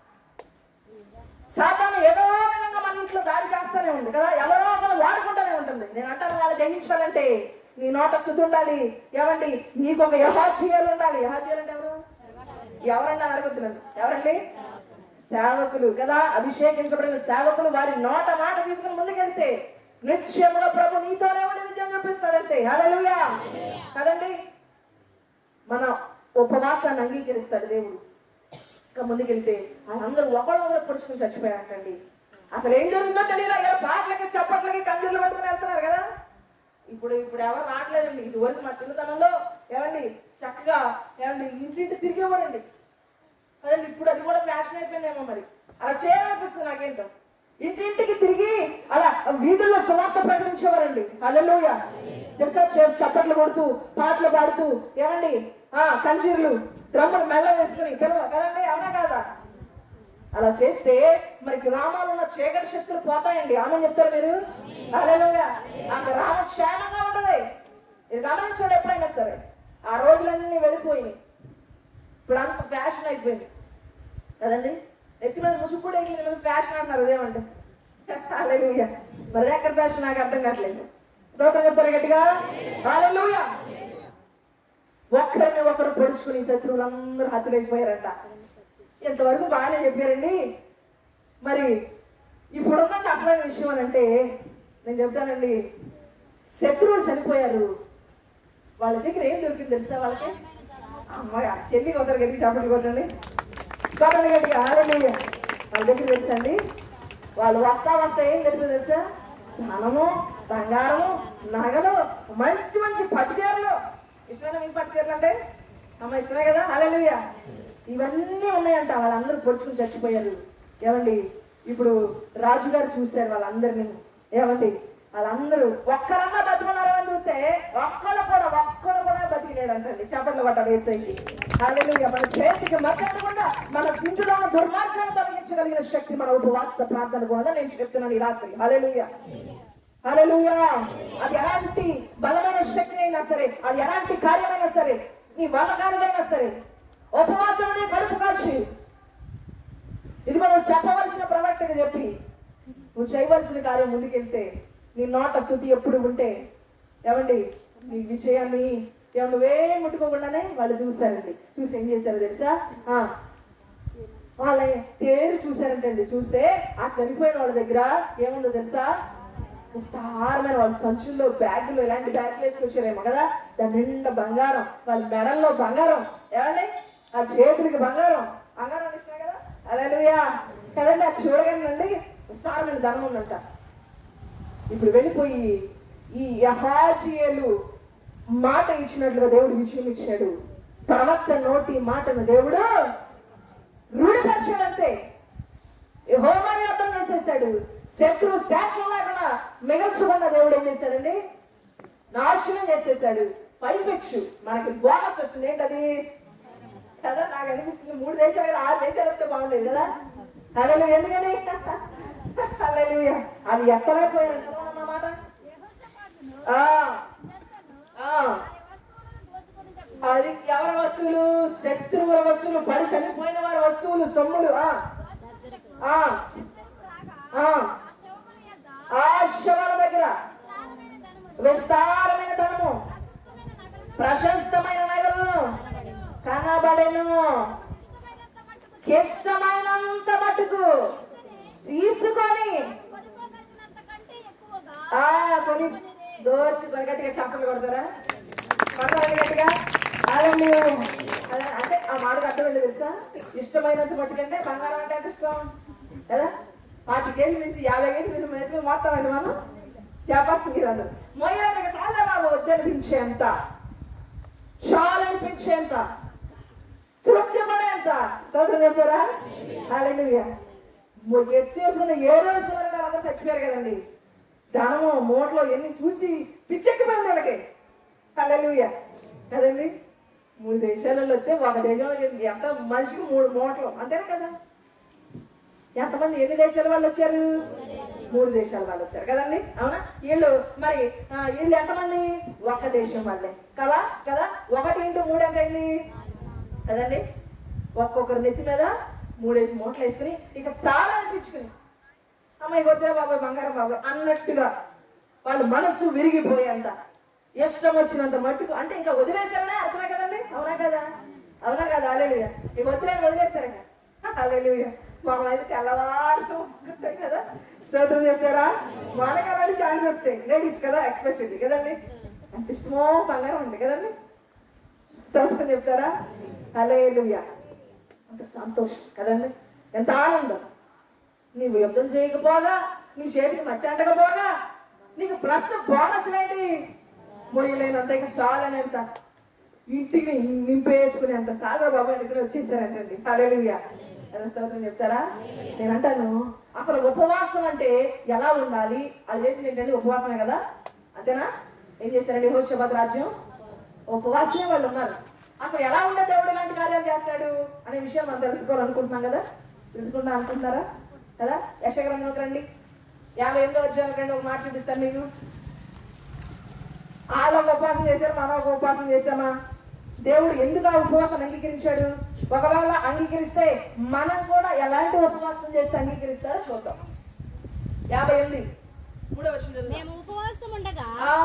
సాతాను ఏదో విధంగా మన ఇంట్లో దాడి చేస్తానే ఉంది కదా ఎవరో ఒకరు వాడుకుంటూనే ఉంటుంది నేను అంటాను వాళ్ళు జయించాలంటే నీ నోట స్థుతి ఉండాలి ఏమండి నీకు ఒక యహాచీయాలు ఉండాలి యహాచీయాలు అంటే ఎవరు ఎవరన్నా అడగొద్దునండి ఎవరండి సేవకులు కదా అభిషేకించబడిన సేవకులు వారి నోట మాట తీసుకుని ముందుకెళ్తే నిత్యముగా ప్రభు నీతోనే ఉండి విజయం చూపిస్తాడంతే హల్లెలూయా కదండి మన ఉపవాసాన్ని అంగీకరిస్తాడు దేవుడు ఇంకా ముందుకెళ్తే అందరూ ఒకళ్ళు ఒకరు పొడుచుకుని చచ్చిపోయారంటండి అసలు ఏం జరిగిందో తెలియదు ఇలా పాటలకి చప్పట్లకి కంజర్లు పట్టుకుని వెళ్తున్నారు కదా ఇప్పుడు ఇప్పుడు ఎవరు రావట్లేదండి ఇది వరకు మా చిన్నతనంలో ఏమండి చక్కగా ఏమండి ఇంటింటి తిరిగేవారండి కదండి ఇప్పుడు అది కూడా ఫ్యాషన్ అయిపోయిందేమో మరి అలా చేయాలనిపిస్తుంది నాకేంటో ఇంటింటికి తిరిగి అలా వీధుల్లో సువార్త ప్రకటించేవారండి అల్లెలుయ తెలుసా చే- చప్పట్లు కొడుతూ పాటలు పాడుతూ ఏమండి ఆ కంజీర్లు డ్రమ్ములు మెల్ల వేసుకుని పిల్లలు కదండి అవునా కాదా అలా చేస్తే మరి గ్రామాల్లో ఉన్న చీకటి శక్తులు పోతాయండి ఆమె చెప్తారు మీరు అలెలుగా ఆ గ్రామం క్షేమంగా ఉండదు ఇది గమనించండి ఎప్పుడైనా సరే ఆ రోజులన్నీ వెళ్ళిపోయినాయి ఇప్పుడు అంత ఫ్యాషన్ అయిపోయింది కదండి నెత్తి మీద ముసుగు కూడా వెళ్ళి ఫ్యాషన్ అంటున్నారు అదేమంటే అలెలుగా మరి ఎక్కడ ఫ్యాషన్ నాకు అర్థం కావట్లేదు స్తోత్రం చెప్తారు గట్టిగా అలెలుగా ఒక్కరిని ఒకరు పొడుచుకుని శత్రువులందరూ హతులైపోయారంట ఇంతవరకు బాగానే చెప్పారండి మరి ఇప్పుడున్నది అసలైన విషయం అని అంటే నేను చెప్తానండి శత్రువులు చనిపోయారు వాళ్ళ దగ్గర ఏం దొరికింది తెలుసా వాళ్ళకి అమ్మాయి ఆ చెల్లికి ఒకరు గట్టి చేపలు కొట్టండి కొట్టండి గట్టిగా ఆడలేదు వాళ్ళ దగ్గర తెలుసండి వాళ్ళు వస్తా వస్తా ఏం తెలుసు తెలుసా ధనము బంగారము నగలు మంచి మంచి పట్టు చీరలు ఇష్టమైన మీకు పట్టు చీరలు అంటే అమ్మ ఇష్టమే కదా అలెలుయ్య ఇవన్నీ ఉన్నాయంట వాళ్ళందరూ పొడుచుకుని చచ్చిపోయారు ఏమండి ఇప్పుడు రాజుగారు చూశారు వాళ్ళందరినీ ఏమండి వాళ్ళందరూ ఒక్కరన్నా బతుకున్నారో అని చూస్తే ఒక్కడు కూడా ఒక్కడు కూడా బతికిలేడంటండి చేపట్లు పట్టాడు ఏసైకి హల్లెలూయా మన చేతికి మద్దతుకుండా మన ఇంటిలో ఉన్న దుర్మార్గాన్ని తొలగించగలిగిన శక్తి మన ఉపవాస ప్రార్థన కూడా నేను చెప్తున్నాను ఈ రాత్రి హల్లెలూయా హల్లెలూయా అది ఎలాంటి బలమైన శక్తి అయినా సరే అది ఎలాంటి కార్యమైనా సరే నీ వల్ల కానిదైనా సరే ఉపవాసం ఉండి కడుపు కాల్చి ఇదిగో నువ్వు చెప్పవలసిన ప్రవక్తగా చెప్పి నువ్వు చేయవలసిన కార్యం ముందుకెళ్తే నీ నోట స్థుతి ఎప్పుడు ఉంటే ఏమండి నీ విజయాన్ని ఏమన్నా నువ్వే ముట్టుకోకుండానే వాళ్ళు చూశారండి చూసి ఏం చేశారు తెలుసా ఆ, వాళ్ళ తేరు చూశారంటండి చూస్తే ఆ చనిపోయిన వాళ్ళ దగ్గర ఏముందో తెలుసా విస్తారమైన వాళ్ళ సంచుల్లో బ్యాగులు ఇలాంటి బ్యాగులు వేసుకొచ్చారేమో కదా దాని నిండా బంగారం వాళ్ళ మెడల్లో బంగారం ఏమండి ఆ చేతులకి బంగారం బంగారం ఇష్టమే కదా అలెలుయా కదండి అది చూడగానండి విస్తారమైన ధనం ఉందంట ఇప్పుడు వెళ్ళిపోయి ఈ యహాజియలు మాట ఇచ్చినట్లుగా దేవుడు విజయం ఇచ్చాడు ప్రవక్త నోటి మాటను దేవుడు రూఢపరిచాడంతే హోమాన్ని అర్థం చేసేసాడు శత్రు శాసనం లేకుండా మిగల్చుకున్న దేవుడు ఏం చేశాడండి నాశనం చేసేసాడు పైపెచ్చు మనకి బోనస్ వచ్చింది ఏంటది కదా నాకు అనిపించింది మూడు దేశాలు కదా ఆరు దేశాలు వస్తే బాగుండేది కదా అలా ఎందుకని హల్లెలూయా అది ఎక్కలేకపోయాను చదవనన్నమాట యెహోషాపాతును ఆ జంటను ఆ వారి వస్తువులను దోచుకొనుటకు అది ఎవరి వస్తువులు శత్రువుల వస్తువులు పడి చనిపోయిన వారి వస్తువులు సొమ్ములు ఆ దోచుకొనుటకు ఆ శత్రువులు రాగా ఆ ఆ శవముల యొద్ద ఆ శవాల దగ్గర విస్తారమైన ధనమును విస్తారమైన ధనము ప్రశస్తమైన నగలను ప్రశస్తమైన నగలు కనబడెను ఇష్టమైనంత మట్టుకు ఇష్టమైనంత మటుకు తీసుకొని కొనుక్కోగలిగినంత కంటే ఎక్కువగా ఆ కొని దోచి గట్టిగా చప్పలు కొడతారా కొడతారా గట్టిగా అదండి అదే- అంటే ఆ మాటకు అర్థం ఏంటి తెలుసా ఇష్టమైనంత మట్టుకంటే బంగారం అంటే ఎంత ఇష్టం కదా పాతికేళ్ళ నుంచి యాభై ఏళ్ళ నుంచి మేము మాట్లాడండి మనం చేపట్టు మీరు అన్నారు మొయ్యానికి చాలా బాబు వద్దనిపించేంత చాలా అనిపించేంత తృప్తి పడేంత స్తోత్రం చెప్తారా హల్లెలూయా ఎత్తేసుకున్న ఏ రోజు అందరూ చచ్చిపోయారు కదండి ధనము మూటలో ఎన్ని చూసి పిచ్చెక్కిపోయింది వాళ్ళకి హల్లెలూయా కదండి మూడు దేశాలలో వస్తే ఒక దేశంలో ఎంత మనిషికి మూడు మూటలు అంతేనా కదా ఎంతమంది ఎన్ని దేశాల వాళ్ళు వచ్చారు మూడు దేశాల వాళ్ళు వచ్చారు కదండి అవునా వీళ్ళు మరి ఆ, వీళ్ళు ఎంతమంది ఒక దేశం వాళ్ళే కదా కదా ఒకటి ఇంటూ మూడు ఎంత అయింది కదండి ఒక్కొక్కరు నెత్తి మీద మూడేసి మూటలు వేసుకుని ఇక చాలా అనిపించుకుని అమ్మాయి వద్దురా బాబాయ్ బంగారం బాబాయ్ అన్నట్టుగా వాళ్ళ మనసు విరిగిపోయేంత ఇష్టం వచ్చినంత మట్టుకు అంటే ఇంకా వదిలేశారనే అర్థమే కదండి అవునా కదా అవునా కదా అలెలుయ ఇక వదిలేని వదిలేశారు ఇంకా అలెలుయ మనం అయితే తెల్లవారు మూసుకుంటాం కదా స్తోత్రం చెప్తారా మనకి అలాంటి ఛాన్స్ వస్తాయి లేడీస్ కదా ఎక్స్పెషల్లీ కదండి ఎంత ఇష్టమో బంగారం ఉంది కదండి స్తోత్రం చెప్తారా అలెలుయ అంత సంతోషం కదండి ఎంత ఆనందం నీవు యుద్ధం చేయకపోగా నీ చేతికి మట్టి అంటకపోగా నీకు ప్లస్ బోనస్ ఏంటి మొయ్యలేనంత ఇక చాలనేంత ఇంటికి నింపేసుకుని అంత సాగర బాబా ఇక్కడ వచ్చేసారంటండి హల్లెలూయా ఎలా స్తోత్రం చెప్తారా నేను అంటాను అసలు ఉపవాసం అంటే ఎలా ఉండాలి అది చేసింది ఏంటంటే ఉపవాసమే కదా అంతేనా ఏం చేశారండి హోషబాద్ రాజ్యం ఉపవాసమే వాళ్ళు ఉన్నారు అసలు ఎలా ఉండే దేవుడు ఇలాంటి కార్యాలు చేస్తాడు అనే విషయం మనం తెలుసుకోవాలనుకుంటున్నాం కదా తెలుసుకుంటా అనుకుంటున్నారా కదా యశగ్రంథంలోకి రండి యాభై ఎనిమిదో వచ్చాక రండి ఒక మాట చూపిస్తాను మీకు వాళ్ళు ఒక ఉపవాసం చేశారు మనం ఒక ఉపవాసం చేశామా దేవుడు ఎందుకు ఆ ఉపవాసం అంగీకరించాడు ఒకవేళ అంగీకరిస్తే మనం కూడా ఎలాంటి ఉపవాసం చేస్తే అంగీకరిస్తారో చూద్దాం యాభై ఎనిమిది మూడో వచ్చింది మేము ఉపవాసం ఉండగా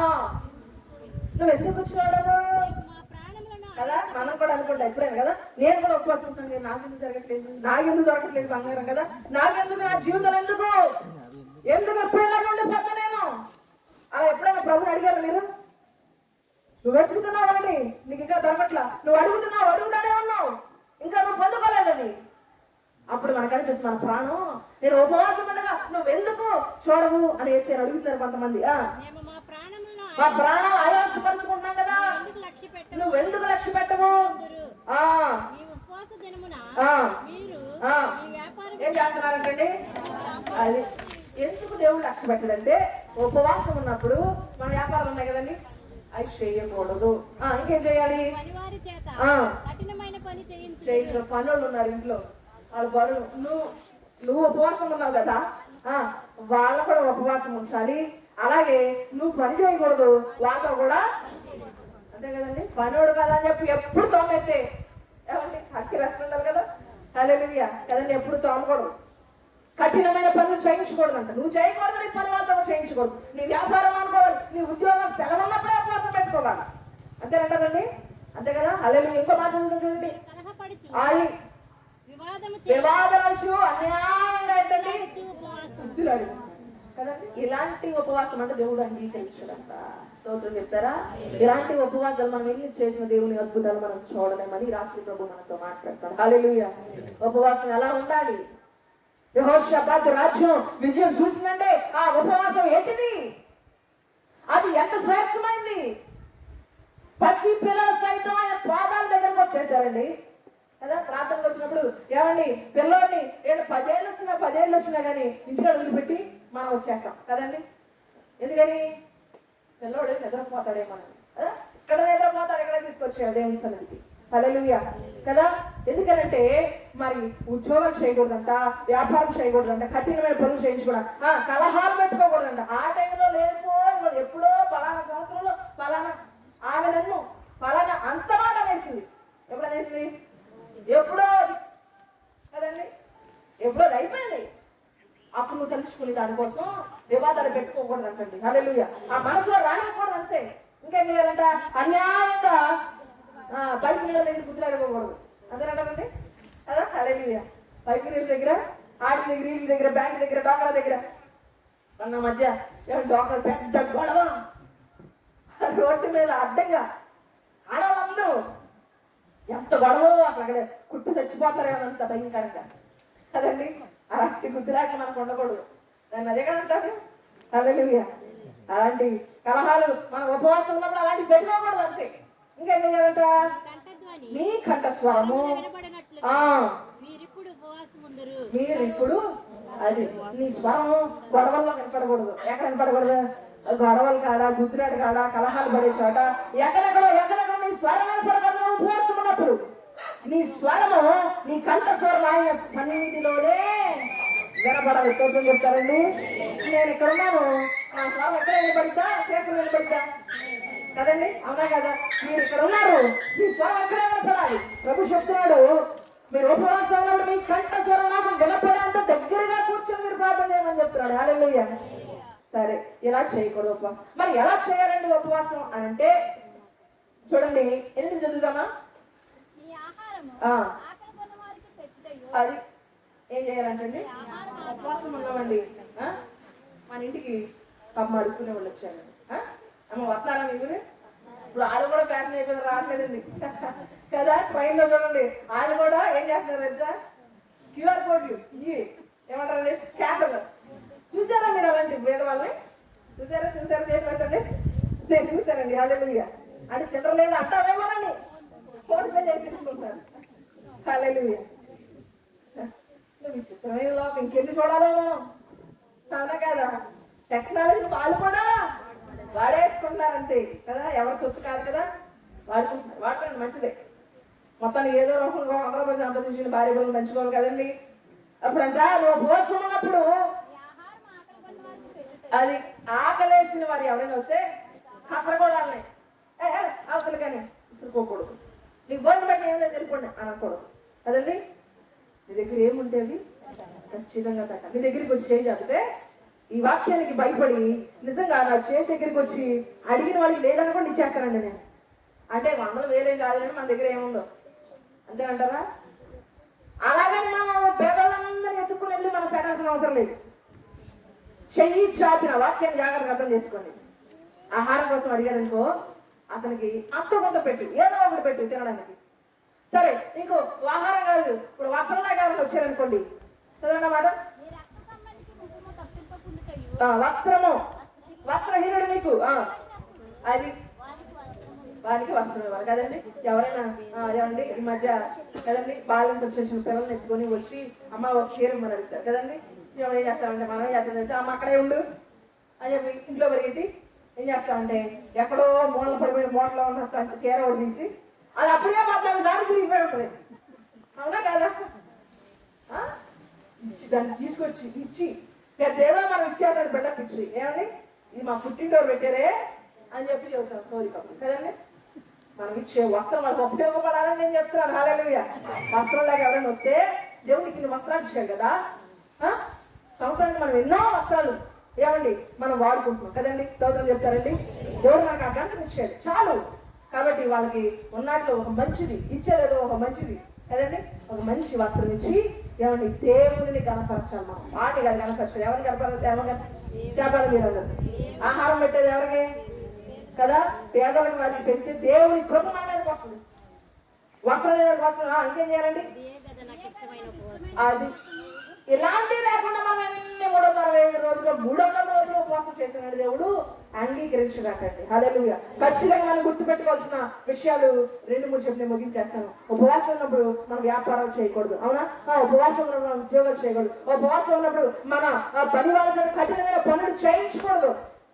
నువ్వు ఎందుకు వచ్చినావు మా ప్రాణములను కదా మనం కూడా అనుకుంటా ఎప్పుడైనా కదా నేను కూడా ఉపవాసం ఉంటాను కదా నాకెందుకు జరగట్లేదు నాకెందుకు దొరకట్లేదు బంగారం కదా నాకెందుకు నా జీవితం ఎందుకు ఎందుకు ఎప్పుడు ఇలాగే ఉండిపోతా నేను అలా ఎప్పుడైనా ప్రభుని అడిగారు మీరు నువ్వు వెతుకుతున్నావు అని నీకు ఇంకా దొరకట్లా నువ్వు అడుగుతున్నావు అడుగుతానే ఉన్నావు ఇంకా నువ్వు పొందుకోలేదని అప్పుడు మనకు అనిపిస్తుంది మన ప్రాణం నేను ఉపవాసం ఉండగా నువ్వు ఎందుకు చూడవు అని వేసి అడుగుతున్నారు కొంతమంది ఆ మేము మా ప్రాణములను మా ప్రాణం ఆయాసపరుచుకుంటున్నాం కదా ఎందుకు లక్ష్య పెట్టము నువ్వు ఎందుకు లక్ష్య పెట్టవు ఆ ఈ ఉపవాస దినమున ఆ. మీరు ఆ. ఈ వ్యాపారం ఏం చేస్తున్నారంటండి అది ఎందుకు దేవుడు లక్ష్య పెట్టడంటే ఉపవాసం ఉన్నప్పుడు మన వ్యాపారాలు ఉన్నాయి కదండి అవి చేయకూడదు ఆ, ఇంకేం చేయాలి పనివారి చేత ఆ. కఠినమైన పని చేయించు చేయించిన పనులు ఉన్నారు ఇంట్లో వాళ్ళ పనులు నువ్వు నువ్వు ఉపవాసం ఉన్నావు కదా ఆ వాళ్ళ కూడా ఉపవాసం ఉంచాలి అలాగే నువ్వు పని చేయకూడదు వాళ్ళతో కూడా అంతే కదండి పనోడు కదా అని చెప్పి ఎప్పుడు తోమెత్తే ఏమండి హక్కి రెస్టుండాలి కదా హల్లెలూయా కదండి ఎప్పుడు తోమకూడదు కఠినమైన పనులు చేయించకూడదు అంట నువ్వు చేయకూడదు నీ పని వాళ్ళతో కూడా చేయించకూడదు నీ వ్యాపారం అనుకోవాలి నీ ఉద్యోగం సెలవు ఉన్నప్పుడే ఉపవాసం పెట్టుకోవాలి అంతేనంటారండి అంతే కదా హల్లెలూయా ఇంకో మాట ఉంది చూడండి కలహపడుచు అది వివాదము వివాదాలు అన్యాయంగా ఏంటండి చేయవచ్చు ఉపవాసం బుద్ధులాడు కదండి ఇలాంటి ఉపవాసం అంటే దేవుడు అంగీకరించడంట స్తోత్రం చెప్తారా ఇలాంటి ఉపవాసాలు మనం ఎన్ని చేసిన దేవుని అద్భుతాలు మనం చూడలేమని రాత్రి ప్రభు మనతో మాట్లాడతాడు హల్లెలూయా ఉపవాసం ఎలా ఉండాలి యెహోషాపాతు రాజ్యం విజయం చూసిందంటే ఆ ఉపవాసం ఏంటిది అది ఎంత శ్రేష్టమైంది పసి పిల్లలు సైతం ఆయన పాదాల దగ్గరకు వచ్చి వచ్చారండి కదా ప్రార్థనకు వచ్చినప్పుడు ఏమండి పిల్లోడిని ఏడు పదేళ్ళు వచ్చినా పదేళ్ళు వచ్చినా కానీ ఇంటికి వదిలిపెట్టి మనం వచ్చేస్తాం కదండి ఎందుకని పిల్లోడు నిద్రపోతాడేమో కదా ఇక్కడ నిద్రపోతాడు ఎక్కడ తీసుకొచ్చాడు దేవుని సన్నిధికి హల్లెలూయా కదా ఎందుకనంటే మరి ఉద్యోగం చేయకూడదంట వ్యాపారం చేయకూడదంట కఠినమైన పనులు చేయించకూడదు ఆ, కలహాలు పెట్టుకోకూడదంట ఆ టైంలో లేకపో ఎప్పుడో పలానా సంవత్సరంలో పలానా ఆమె నన్ను పలానా అంత మాట అనేసింది ఎప్పుడు అనేసింది ఎప్పుడో అది. కదండి ఎప్పుడో అది అయిపోయింది అప్పుడు నువ్వు తెలుసుకుని దానికోసం వివాదాలు పెట్టుకోకూడదు అంటండి హల్లెలూయ ఆ మనసులో రానివ్వకూడదు అంతే ఇంకేం చేయాలంట అన్యాయంగా ఆ, పైకి నీళ్ళ దగ్గర గుర్తులాడుకోకూడదు అంతేనంటారండి కదా హల్లెలూయ పైకి నీళ్ళ దగ్గర ఆటి దగ్గర వీళ్ళ దగ్గర బ్యాంక్ దగ్గర డాక్టర్ దగ్గర అన్న మధ్య ఏమంటే డాక్టర్ పెద్ద గొడవ రోడ్డు మీద అడ్డంగా ఆడవాళ్ళందరూ ఎంత గొడవ అసలు అక్కడ కుట్టు చచ్చిపోతారేమో అంత భయంకరంగా కదండి అలాంటి గుర్తులాట మనకు ఉండకూడదు దాన్ని అదే కదంటారు అదలుగా అలాంటి కలహాలు మన ఉపవాసం ఉన్నప్పుడు అలాంటి పెట్టుకోకూడదు అంతే ఇంకేం చేయాలంట కంఠధ్వని మీ కంఠస్వరము వినబడినట్లు ఆ మీరిప్పుడు ఉపవాసం ఉందరు మీరు ఇప్పుడు అది నీ స్వరం గొడవల్లో కనపడకూడదు ఎక్కడ కనపడకూడదు గొడవలు కాడ గుద్దురాడు కాడ కలహాలు పడే చోట ఎక్కడెక్కడో ఎక్కడెక్కడో నీ స్వరం కనపడకూడదు నువ్వు ఉపవాసం ఉన్నప్పుడు నీ స్వరము నీ కంఠ స్వరం ఆయన సన్నిధిలోనే వినపడాలి స్తోత్రం చెప్తారండి నేను ఇక్కడ ఉన్నాను నా స్వరం ఎక్కడ నిలబడిద్దా శేషం నిలబడిద్దా కదండి అవునా కదా మీరు ఇక్కడ ఉన్నారు మీ స్వరం ఎక్కడ వినపడాలి ప్రభు చెప్తున్నాడు మీరు ఉపవాసం ఉన్నప్పుడు మీ కంఠ స్వరం నాకు వినపడేంత దగ్గరగా కూర్చొని మీరు ప్రార్థన చేయమని చెప్తున్నాడు హాలెల్లుయ్య సరే ఇలా చేయకూడదు ఉపవాసం మరి ఎలా చేయాలండి ఉపవాసం అని అంటే చూడండి ఎన్ని చదువుతామా నీ ఆహారము ఆ. ఆకలి కొన్న వారికి పెట్టుటయు అది ఏం చేయాలంటండి ఉపవాసం ఉన్నామండి ఆ? మన ఇంటికి పాపం అడుక్కునే వాళ్ళు వచ్చారు ఆ? అమ్మ వస్తారా మీరు ఇప్పుడు ఆడు కూడా ఫ్యాషన్ అయిపోయింది రావట్లేదండి కదా ట్రైన్ లో చూడండి ఆయన కూడా ఏం చేస్తున్నారు తెలుసా క్యూఆర్ కోడ్ ఇవి ఏమంటారు స్కానర్ చూసారా మీరు అలాంటి వేద వాళ్ళని చూసారా చూసారా చేసి పెట్టండి నేను చూసానండి హాలెలుయ్య అంటే చిల్లర లేదు అంటావేమోనండి ఫోన్ పే చేసి తీసుకుంటారు హాలెలుయ్య విచిత్రమైన లోకం ఇంకెన్ని చూడాలో అవునా కదా టెక్నాలజీ వాళ్ళు కూడా వాడేసుకుంటున్నారంతే కదా ఎవరి సొత్తు కాదు కదా వాడుకుంటున్నారు వాడుకోండి మంచిదే మొత్తానికి ఏదో రకంగా అమరావతి సంపాదించిన భార్య బిడ్డలు పెంచుకోవాలి కదండి అప్పుడంట నువ్వు ఉపవాసం ఉన్నప్పుడు నీ ఆహారం ఆకలి కొన్న వారికి పెట్టుటయు అది ఆకలేసిన వారు ఎవరైనా వస్తే కసరగోడాలని ఏ ఏ, అవతల కానీ విసురుకోకూడదు నీకు భోజనం పెట్టి ఏం లేదు వెళ్ళిపోండి అనకూడదు కదండి నీ దగ్గర ఏముంటేవి ఖచ్చితంగా పెట్టాలి నీ దగ్గరికి వచ్చి చేయి చెప్తే ఈ వాక్యానికి భయపడి నిజంగా నా చేతి దగ్గరికి వచ్చి అడిగిన వాళ్ళకి లేదనుకోండి ఇచ్చేస్తానండి నేను అంటే వందలు వేలేం కాదని మన దగ్గర ఏముందో అంతే అంటారా అలాగని మనం పేదలందరినీ ఎత్తుకుని వెళ్ళి మనం పెట్టాల్సిన అవసరం లేదు చెయ్యి చాపిన వాక్యాన్ని జాగ్రత్తగా అర్థం చేసుకోండి ఆహారం కోసం అడిగాడనుకో అతనికి అంత కొంత పెట్టు ఏదో ఒకటి పెట్టు తినడానికి సరే ఇంకో ఆహారం కాదు ఇప్పుడు వస్త్రంలాగా ఎవరైనా వచ్చారనుకోండి చదవన్నమాట నీ రక్త సంబంధికి ముఖము తప్పింపకుండుటయు ఆ, వస్త్రము వస్త్రహీనుడు నీకు ఆ, అది వారికి వస్త్రము వారికి వస్త్రం ఇవ్వాలి కదండి ఎవరైనా ఆ, ఏమండి ఈ మధ్య కదండి బాల్యం వచ్చేసిన పిల్లల్ని ఎత్తుకొని వచ్చి అమ్మ ఒక చీర ఇమ్మని అడుగుతారు కదండి ఎవరు ఏం చేస్తామంటే మనం ఏం చేస్తామంటే అమ్మ అక్కడే ఉండు అని చెప్పి ఇంట్లో పరిగెట్టి ఏం చేస్తామంటే ఎక్కడో మూల పడిపోయిన మూటలో ఉన్న సంచి చీర ఒకటి తీసి అది అప్పుడే పద్నాలుగు సార్లు తిరిగిపోయి ఉంటుంది అవునా కదా ఆ? ఇచ్చి దాన్ని తీసుకొచ్చి ఇచ్చి పెద్దేదో మనం ఇచ్చేదాన్ని బిడ్డకి ఇచ్చి ఏమండి ఇది మా పుట్టింటోరు పెట్టారే అని చెప్పి చెబుతాం సోది పాపం కదండి మనం ఇచ్చే వస్త్రం వాళ్ళకి ఉపయోగపడాలని నేను చెప్తున్నాను హాలేలుగా వస్త్రంలాగా ఎవరైనా వస్తే దేవుడికి ఇన్ని వస్త్రాలు ఇచ్చాడు కదా ఆ? సంవత్సరానికి మనం ఎన్నో వస్త్రాలు ఏమండి మనం వాడుకుంటున్నాం కదండి స్తోత్రం చెప్తారండి దేవుడు మనకు ఆ గంటను ఇచ్చాడు చాలు కాబట్టి వాళ్ళకి ఉన్నట్లు ఒక మంచిది ఇచ్చేదేదో ఒక మంచిది కదండి ఒక మంచి వస్త్రం ఇచ్చి ఏమండి దేవుని కనపరచాలి మనం వాటి కాదు కనపరచాలి ఎవరిని కనపరచాలి ఎవరిని చెప్పాలి మీరు అందరూ ఆహారం పెట్టేది ఎవరికి కదా పేదలకు వారికి పెడితే దేవుని కృప మన మీదకి వస్తుంది వస్త్రం లేని వస్త్రం ఆ, ఇంకేం చేయాలండి ఇదే కదా నాకు ఇష్టమైన ఉపవాసం అది ఇలాంటివి లేకుండా మనం ఎన్ని మూడు వందల ఐదు రోజులు మూడు వందల రోజులు ఉపవాసం చేసినాడు దేవుడు అంగీకరించడాకండి హల్లెలూయ ఖచ్చితంగా మనం గుర్తుపెట్టుకోవాల్సిన విషయాలు రెండు మూడు చెప్పి నేను ముగించేస్తాను ఉపవాసం ఉన్నప్పుడు మనం వ్యాపారాలు చేయకూడదు అవునా ఆ, ఉపవాసం ఉన్నప్పుడు మనం ఉద్యోగాలు చేయకూడదు ఉపవాసం ఉన్నప్పుడు మన ఆ, పని వాళ్ళ చేత కఠినమైన పనులు చేయించకూడదు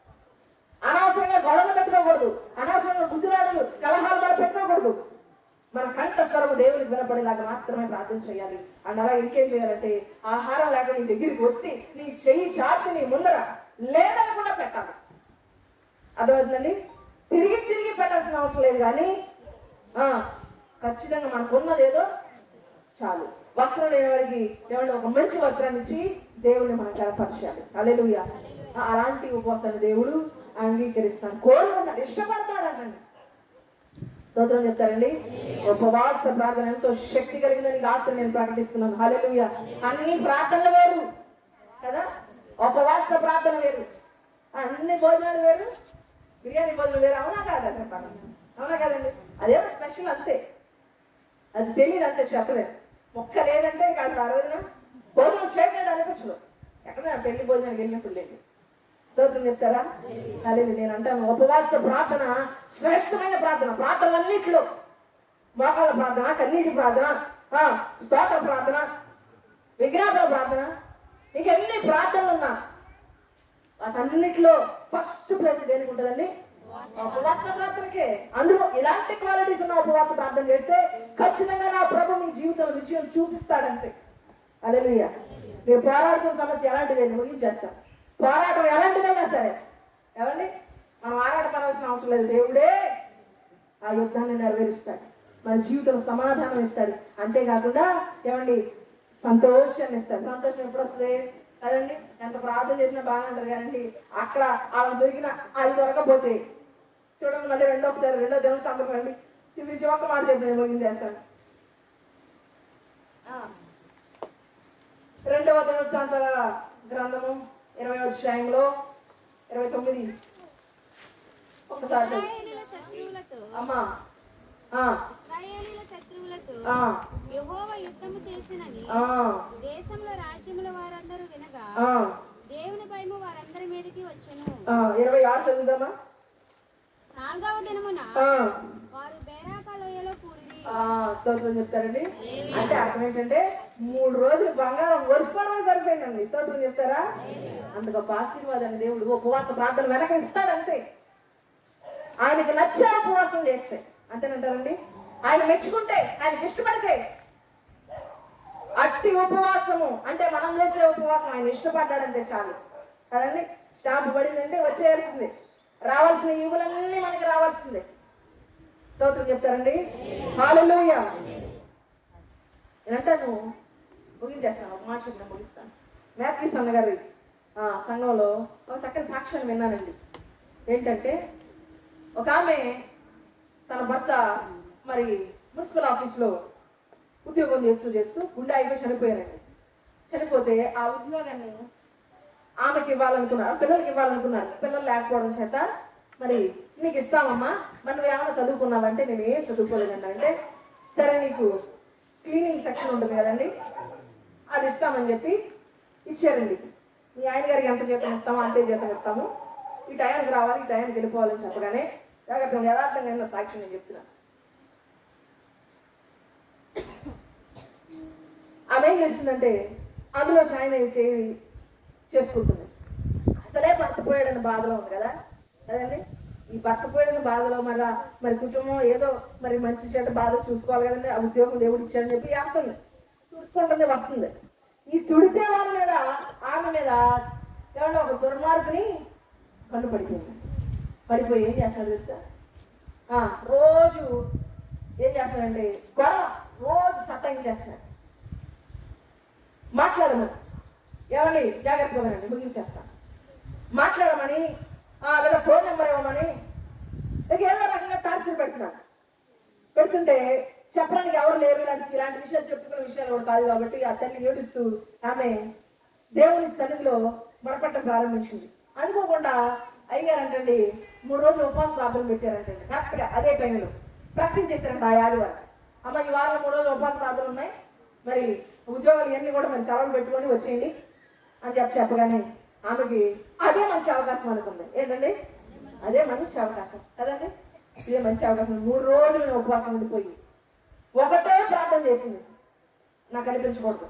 అనవసరంగా గొడవలు పెట్టుకోకూడదు అనవసరంగా గుజరాడులు కలహాలు మనం పెట్టుకోకూడదు మన కంఠ స్వరము దేవునికి వినపడేలాగా మాత్రమే ప్రార్థన చేయాలి అండ్ అలా ఇంకేం చేయాలంటే ఆహారం లేక నీ దగ్గరికి వస్తే నీ చెయ్యి చాచి నీ ముందర లేదనకుండా పెట్టాలి అర్థమవుతుందండి తిరిగి తిరిగి పెట్టాల్సిన అవసరం లేదు కానీ ఆ, ఖచ్చితంగా మనకున్నది ఏదో చాలు వస్త్రం లేని వారికి ఏమన్నా ఒక మంచి వస్త్రాన్ని ఇచ్చి దేవుడిని మనం కనపరచాలి అలెలుయ అలాంటి ఉపవాసాన్ని దేవుడు అంగీకరిస్తాను కోరుకుంటాడు ఇష్టపడతాడు అంటండి స్తోత్రం చెప్తారండి ఉపవాస ప్రార్థన ఎంతో శక్తి కలిగిందని రాత్రి నేను ప్రకటిస్తున్నాను హల్లెలూయా అన్ని ప్రార్థనలు వేరు కదా ఉపవాస ప్రార్థన వేరు అన్ని భోజనాలు వేరు బిర్యానీ భోజనం వేరు అవునా కాదా చెప్పండి అవునా కదండి అదేమో స్పెషల్ అంతే అది తెలియదు అంతే చెప్పలేదు మొక్క లేదంటే ఇక అసలు ఆ రోజున భోజనం చేసినట్టు అనిపించదు ఎక్కడ పెళ్లి భోజనానికి వెళ్ళినప్పుడు లేదు స్తోత్రం చెప్తారా అదే నేను అంటాను ఉపవాస ప్రార్థన శ్రేష్టమైన ప్రార్థన ప్రార్థనలన్నింటిలో మోకాల ప్రార్థన కన్నీటి ప్రార్థన ఆ, స్తోత్ర ప్రార్థన విగ్రహాల ప్రార్థన ఇంకా ఎన్ని ప్రార్థనలు ఉన్నా వాటన్నిటిలో ఫస్ట్ ప్లేస్ దేనికి ఉంటుందండి ఉపవాస ప్రార్థనకే అందులో ఇలాంటి క్వాలిటీస్ ఉన్న ఉపవాస ప్రార్థన చేస్తే ఖచ్చితంగా నా ప్రభు మీ జీవితంలో విజయం చూపిస్తాడంతే అలెలుయ్య మీరు పోరాడుతున్న సమస్య ఎలాంటిది ముగించేస్తాం పోరాటం ఎలాంటిదైనా సరే ఏమండి మనం ఆరాటపడాల్సిన అవసరం లేదు దేవుడే ఆ యుద్ధాన్ని నెరవేరుస్తాడు మన జీవితంలో సమాధానం ఇస్తాడు అంతేకాకుండా ఏమండి సంతోషాన్ని ఇస్తాడు సంతోషం ఎప్పుడు వస్తుంది కదండి ఎంత ప్రార్థన చేసినా బాగానే ఉంటారు కదండి అక్కడ వాళ్ళకి దొరికిన అది దొరకపోతే చూడండి మళ్ళీ రెండో ఒకసారి రెండో దినం సందర్భం అండి చూపించి ఒక్క మాట చెప్పి నేను ముగించేస్తాను ఆ. రెండవ దినవృత్తాంతాల గ్రంథము ఇరవై అధ్యాయంలో ఇరవై తొమ్మిది ఒకసారి చదువు. ఇశ్రాయేలీల శత్రువులతో అమ్మా ఆ, ఇశ్రాయేలీల శత్రువులతో ఆ, యెహోవా యుద్ధము చేసినని ఆ, దేశంలో రాజ్యముల వారందరూ వినగా ఆ, దేవుని భయము వారందరి మీదకి వచ్చెను ఆ, ఇరవై ఆరు చదువుదామా నాలుగవ దినమున ఆ, వారు బేరాకా లోయలో కూడిరి ఆ, స్తోత్రం చెప్తారండి అంటే అర్థం ఏంటంటే మూడు రోజులు బంగారం వరుసుకోవడమే సరిపోయిందండి స్తోత్రం చెప్తారా అంత గొప్ప ఆశీర్వాదాన్ని దేవుడు ఉపవాస ప్రార్థన వెనక ఇస్తాడు అంతే ఆయనకి నచ్చే ఉపవాసం చేస్తే అంతేనంటారండి ఆయన మెచ్చుకుంటే ఆయనకి ఇష్టపడితే అట్టి ఉపవాసము అంటే మనం చేసే ఉపవాసం ఆయన ఇష్టపడ్డాడంటే చాలు కదండి స్టాంప్ పడిందంటే వచ్చేయాల్సిందే రావాల్సిన ఈవులన్నీ మనకి రావాల్సిందే స్తోత్రం చెప్తారండి హాలూయ నేనంటాను ముగించేస్తాను ఒక మాట చెప్పిన ముగిస్తాను మ్యాథ్యూస్ అన్నగారి ఆ, సంఘంలో ఒక చక్కని సాక్ష్యాన్ని విన్నానండి ఏంటంటే ఒక ఆమె తన భర్త మరి మున్సిపల్ ఆఫీస్లో ఉద్యోగం చేస్తూ చేస్తూ గుండె అయిపోయి చనిపోయారండి చనిపోతే ఆ ఉద్యోగాన్ని ఆమెకి ఇవ్వాలనుకున్నారు పిల్లలకి ఇవ్వాలనుకున్నారు పిల్లలు లేకపోవడం చేత మరి నీకు ఇస్తామమ్మా మరి నువ్వు ఏమైనా చదువుకున్నావంటే నేను ఏం చదువుకోలేదండి అంటే సరే నీకు క్లీనింగ్ సెక్షన్ ఉంటుంది కదండి అది ఇస్తామని చెప్పి ఇచ్చారండి మీ ఆయన గారికి ఎంత జీతం ఇస్తామో అంతే జీతం ఇస్తాము ఈ టయానికి రావాలి ఈ టయానికి వెళ్ళిపోవాలని చెప్పగానే జాగ్రత్త యథార్థంగా ఉన్న సాక్షి నేను చెప్తున్నా ఆమె ఏం చేస్తుందంటే అందులో చాయన చేయి చేసుకుంటుంది అసలే భర్త పోయాడని బాధలో ఉంది కదా కదండి ఈ భర్త పోయాడని బాధలో మళ్ళా మరి కుటుంబం ఏదో మరి మంచి చెడ్డ బాధ చూసుకోవాలి కదండి ఆ ఉద్యోగం దేవుడు ఇచ్చాడని చెప్పి వేస్తుంది చూసుకుంటుంది వస్తుంది ఈ తుడిసే వాళ్ళ మీద ఆమె మీద ఏమన్నా ఒక దుర్మార్గుని కన్ను పడిపోయింది పడిపోయి ఏం చేస్తాడు తెలుసా ఆ, రోజు ఏం చేస్తాడంటే గొడవ రోజు సత్తాంగి చేస్తాడు మాట్లాడమని ఏమండి జాగ్రత్తగా వినండి ముగించేస్తా మాట్లాడమని ఆ, లేదా ఫోన్ నెంబర్ ఇవ్వమని ఇక ఏదో రకంగా టార్చర్ పెడుతున్నాడు పెడుతుంటే చెప్పడానికి ఎవరు లేరు ఇలాంటి ఇలాంటి విషయాలు చెప్పుకునే విషయాలు కూడా కాదు కాబట్టి ఆ తల్లి ఏడుస్తూ ఆమె దేవుని సన్నిధిలో మొరపట్టం ప్రారంభించింది అనుకోకుండా అయ్యారు అంటండి మూడు రోజులు ఉపవాస ప్రార్థన పెట్టారంటండి కరెక్ట్ గా అదే టైంలో ప్రకటించేస్తారంట ఆ ఆదివారం అమ్మ ఈ వారంలో మూడు రోజులు ఉపవాస ప్రార్థనలు ఉన్నాయి మరి ఉద్యోగాలు ఇవన్నీ కూడా మరి సెలవులు పెట్టుకొని వచ్చేయండి అని చెప్పి చెప్పగానే ఆమెకి అదే మంచి అవకాశం అనుకుంది ఏంటండి అదే మంచి అవకాశం కదండి ఇదే మంచి అవకాశం మూడు రోజులు నేను ఉపవాసం ఉండిపోయి ఒకటే ప్రార్థన చేసింది నాకు కనిపించకూడదు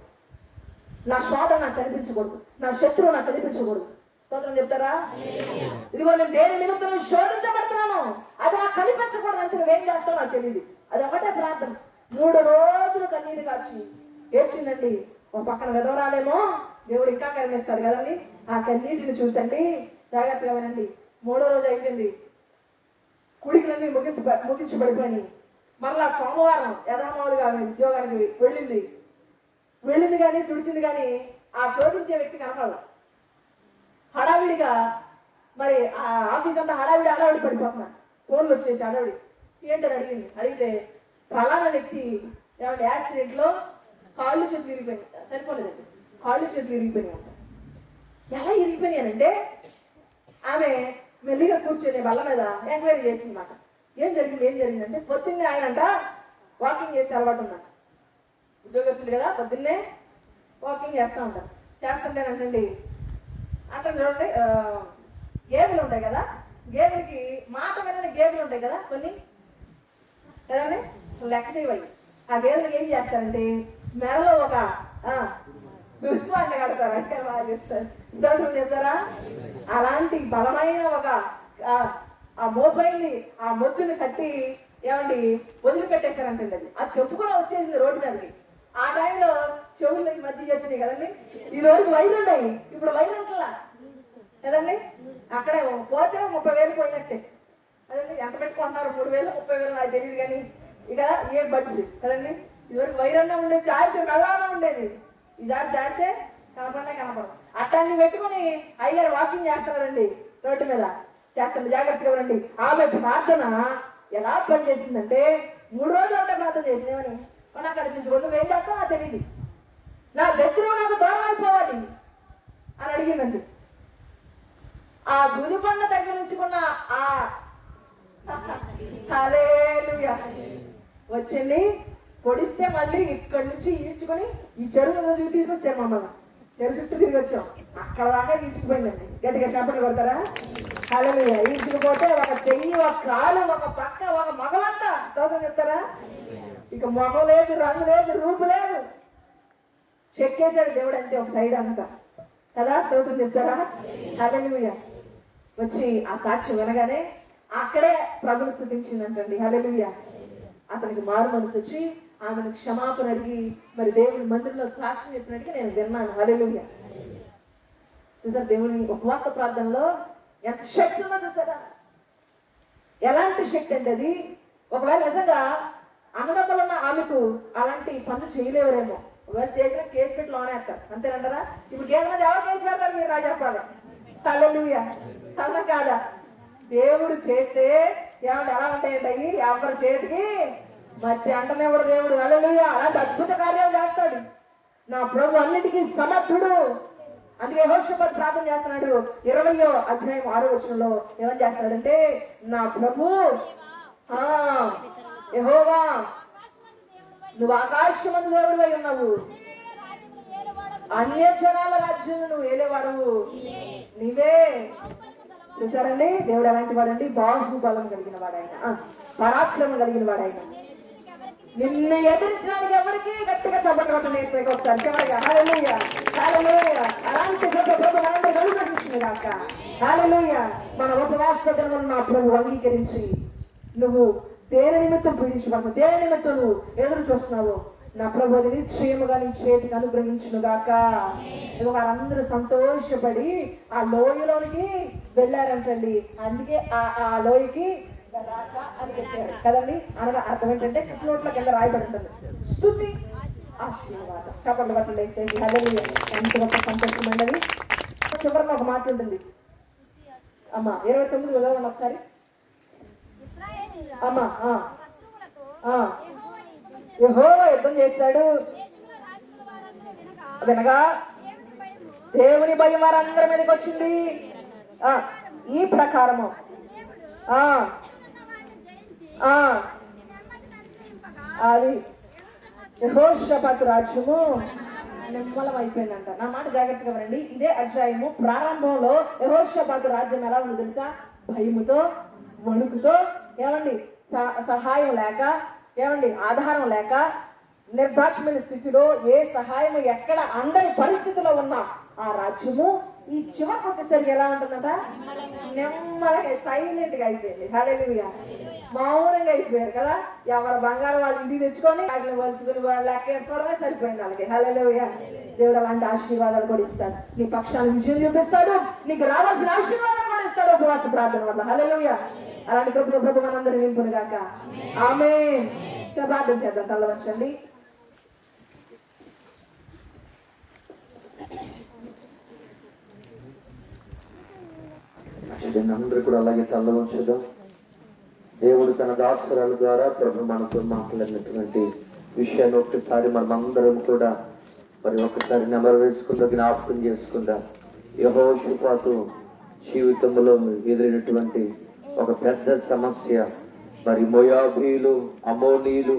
నా శోధ నాకు కనిపించకూడదు నా శత్రువు నాకు కనిపించకూడదు స్తోత్రం చెప్తారా ఇదిగో నేను దేని నిమిత్తం శోధించబడుతున్నాను అది నాకు కనిపించకూడదు అంటే నువ్వేం చేస్తావు నాకు తెలియదు అది ఒకటే ప్రార్థన మూడు రోజులు కన్నీరు కాచి ఏడ్చిందండి ఒక పక్కన విధవరాలేమో దేవుడు ఇంకా కరుణిస్తాడు కదండి ఆ కన్నీటిని చూసండి జాగ్రత్తగా వినండి మూడో రోజు అయిపోయింది కుడికిలన్నీ ముగించి ముగించబడిపోయినాయి మరలా సోమవారం యథామావులుగా ఆమె ఉద్యోగానికి వెళ్ళింది వెళ్ళింది కానీ తుడిచింది కానీ ఆ శోధించే వ్యక్తి కనపడదు హడావిడిగా మరి ఆ ఆఫీస్ అంతా హడావిడి హడావిడి పడిపోతున్నారు ఫోన్లు వచ్చేసి హడావిడి ఏంటని అడిగింది అడిగితే ఫలానా వ్యక్తి ఏమంటే యాక్సిడెంట్ లో కాళ్ళు చేతులు ఇరిగిపోయినాయి సరిపోలేదండి కాళ్ళు చేతులు ఇరిగిపోయినాయి అంట ఎలా ఇరిగిపోయినాయనంటే ఆమె మెల్లిగా కూర్చొని బల్ల మీద ఎంక్వైరీ చేసింది మాట ఏం జరిగింది ఏం జరిగిందంటే పొద్దున్నే ఆయన అంట వాకింగ్ చేసే అలవాటు ఉందంట ఉద్యోగస్తులు కదా పొద్దున్నే వాకింగ్ చేస్తూ ఉంటారు చేస్తుంటేనంటండి అంటే చూడండి ఆ, గేదెలు ఉంటాయి కదా గేదెలకి మాట వినని గేదెలు ఉంటాయి కదా కొన్ని కదండి లెక్క చేయవాలి ఆ గేదెలకు ఏం చేస్తారంటే మెడలో ఒక ఆ, దుర్గు అంటే కడతారు అంటే బాగా చెప్తారు స్తోత్రం చెప్తారా అలాంటి బలమైన ఒక ఆ, ఆ మోపైల్ని ఆ మొద్దుని కట్టి ఏమండి వదిలిపెట్టేశారంటండి అది అది చెప్పుకుని వచ్చేసింది రోడ్డు మీదకి ఆ టైంలో చెవులకి మధ్య వచ్చినాయి కదండి ఈ రోజు వైర్లు ఉన్నాయి ఇప్పుడు వైర్లు ఉంటలా కదండి అక్కడే పోతే ముప్పై వేలు పోయినట్టే అదండి ఎంత పెట్టుకుంటున్నారు మూడు వేలు ముప్పై వేలు నాకు తెలియదు కానీ ఇక ఏ బడ్స్ కదండి ఇదివరకు వైరన్నా ఉండేది జారితే మెల్లాగా ఉండేది ఈ జారి జారితే కనపడే కనపడదు అట్టాన్ని పెట్టుకుని అయ్యారు వాకింగ్ చేస్తున్నారండి రోడ్డు మీద చేస్తుంది జాగ్రత్తగా ఉండండి ఆమె ప్రార్థన ఎలా పనిచేసిందంటే మూడు రోజులు అంటే ప్రార్థన చేసినేమని నాకు కనిపించకూడదు నువ్వేం చేస్తావు నాకు తెలియదు నా శత్రువు నాకు దూరం అయిపోవాలి అని అడిగిందండి ఆ గుదిబండ దగ్గర ఉంచుకున్న ఆ హల్లెలూయా. వచ్చింది పొడిస్తే మళ్ళీ ఇక్కడి నుంచి ఈడ్చుకొని ఈ చెరువు మీద తీసుకొచ్చారు మమ్మల్ని చెరువు చుట్టూ తిరిగి వచ్చాం అక్కడ దాకా తీసుకుపోయిందండి గట్టిగా చేపలు కొడతారా అలా ఈడ్చుకుపోతే ఒక చెయ్యి ఒక కాలు ఒక పక్క ఒక మగలంతా స్తోత్రం చెప్తారా ఇక మొగం లేదు రంగు లేదు రూపు లేదు చెక్కేశాడు దేవుడు అంతే ఒక సైడ్ అంతా కదా స్తోత్రం చెప్తారా హల్లెలూయా వచ్చి ఆ సాక్ష్యం వినగానే అక్కడే ప్రభుని స్థుతించిందంటండి హల్లెలూయా అతనికి మారు మనసు వచ్చి ఆమెను క్షమాపణ అడిగి మరి దేవుని మందిరంలో సాక్ష్యం చెప్పినట్టుగా నేను విన్నాను హల్లెలూయా చూసారు దేవుని ఉపవాస ప్రార్థనలో ఎంత శక్తి ఉన్నది చూసారా ఎలాంటి శక్తి అంటే అది ఒకవేళ నిజంగా అన్నదమ్ములు ఉన్న ఆమెకు అలాంటి పనులు చేయలేవరేమో ఒకవేళ చేసిన కేసు పెట్టి లోనే వేస్తారు అంతేనంటారా ఇప్పుడు కేసు మీద ఎవరు కేసు పెడతారు మీరు రాజా చెప్పాలి హల్లెలూయా అలా కాదా దేవుడు చేస్తే ఏమంటే ఎలా ఉంటాయండి ఎవరి చేతికి మట్టి అంటనేవాడు దేవుడు హల్లెలూయా అలాంటి అద్భుత కార్యాలు చేస్తాడు నా ప్రభు అన్నిటికీ సమర్థుడు అందుకే యెహోషాపాతు ప్రార్థన చేస్తున్నాడు ఇరవయో అధ్యాయం ఆరో వచనంలో ఏమని చేస్తాడంటే నా ప్రభు ఆ యెహోవా నువ్వు ఆకాశమందు దేవుడివై ఉన్నావు అన్య జనాల రాజ్యం నువ్వు ఏలేవాడవు నీవే చూసారండి దేవుడు ఎలాంటి వాడండి బాహుబలం కలిగిన వాడాయన ఆ, పరాక్రమం కలిగిన వాడాయన నిన్ను ఎదిరించడానికి ఎవరికి గట్టిగా చప్పట్లు కొట్టండి వేసేకి ఒకసారి చివరిగా హల్లెలూయా హల్లెలూయా అలాంటి గొప్ప ప్రభు మనందరూ కలుగుతుంది కాక హల్లెలూయా మన ఉపవాస దినములను నా ప్రభు అంగీకరించి నువ్వు దేని నిమిత్తం పీడించబడతావు దేని నిమిత్తం నువ్వు ఎదురు చూస్తున్నావు నా ప్రభు అది నిశ్చయముగా నీ చేతికి అనుగ్రహించును గాక ఇదిగో వారందరూ సంతోషపడి ఆ లోయలోనికి వెళ్ళారంటండి అందుకే ఆ ఆ లోయకి రాక అని చెప్పారు కదండి అనగా అర్థం ఏంటంటే నోట్ల కింద రాయబడి ఉంటుంది స్థుతి ఆశీర్వాదం చప్పట్లు బట్టలు వేసేసి హల్లెలూయా ఎంత గొప్ప సంతోషమైనది చివరిన ఒక మాట ఉంటుంది అమ్మా ఇరవై తొమ్మిది చదవండి ఒకసారి అమ్మా ఆ, ఆ. యెహోవా యుద్ధం చేశాడు వినగా దేవుని భయం వారందరి మీదకి వచ్చింది ఆ, ఈ ప్రకారము ఆ, ఆ, అది యహోషపాతు రాజ్యము నిమ్మలం అయిపోయిందంట నా మాట జాగ్రత్తగా వినండి ఇదే అధ్యాయము ప్రారంభంలో యహోషపాతు రాజ్యం ఎలా ఉంది తెలుసా భయముతో వణుకుతో ఏమండి స- సహాయం లేక ఏమండి ఆధారం లేక నిర్దాక్షిమైన స్థితిలో ఏ సహాయం ఎక్కడ అందని పరిస్థితిలో ఉన్న ఆ రాజ్యము ఈ చివరికి వచ్చేసరికి ఎలా ఉంటుందట నెమ్మదిగా సైలెంట్ గా అయిపోయింది హల్లెలూయా మౌనంగా అయిపోయారు కదా ఎవరి బంగారం వాళ్ళు ఇంటికి తెచ్చుకొని వాటిని వలుచుకుని వాళ్ళు లెక్కేసుకోవడమే సరిపోయింది వాళ్ళకి హల్లెలూయా దేవుడు అలాంటి ఆశీర్వాదాలు కూడా ఇస్తాడు నీ పక్షాన్ని విజయం చూపిస్తాడు నీకు రావాల్సిన ఆశీర్వాదాలు కూడా ఇస్తాడు ఉపవాస ప్రార్థన వల్ల హల్లెలూయా అలాంటి ప్రభు ప్రభు మనందరూ నింపును గాక ఆమె ప్రార్థన చేద్దాం తల్లవచ్చండి మంచిదండి అందరూ కూడా అలాగే తల్లవంచుదాం దేవుడు తన దాసరాల ద్వారా ప్రభు మనతో మాట్లాడినటువంటి విషయాన్ని ఒకసారి మనం అందరం కూడా మరి ఒకసారి నెమరు వేసుకుందాం జ్ఞాపకం చేసుకుందాం యహోషుపాతు జీవితంలో ఎదురైనటువంటి ఒక పెద్ద సమస్య మరి మొయాబీలు అమోనీలు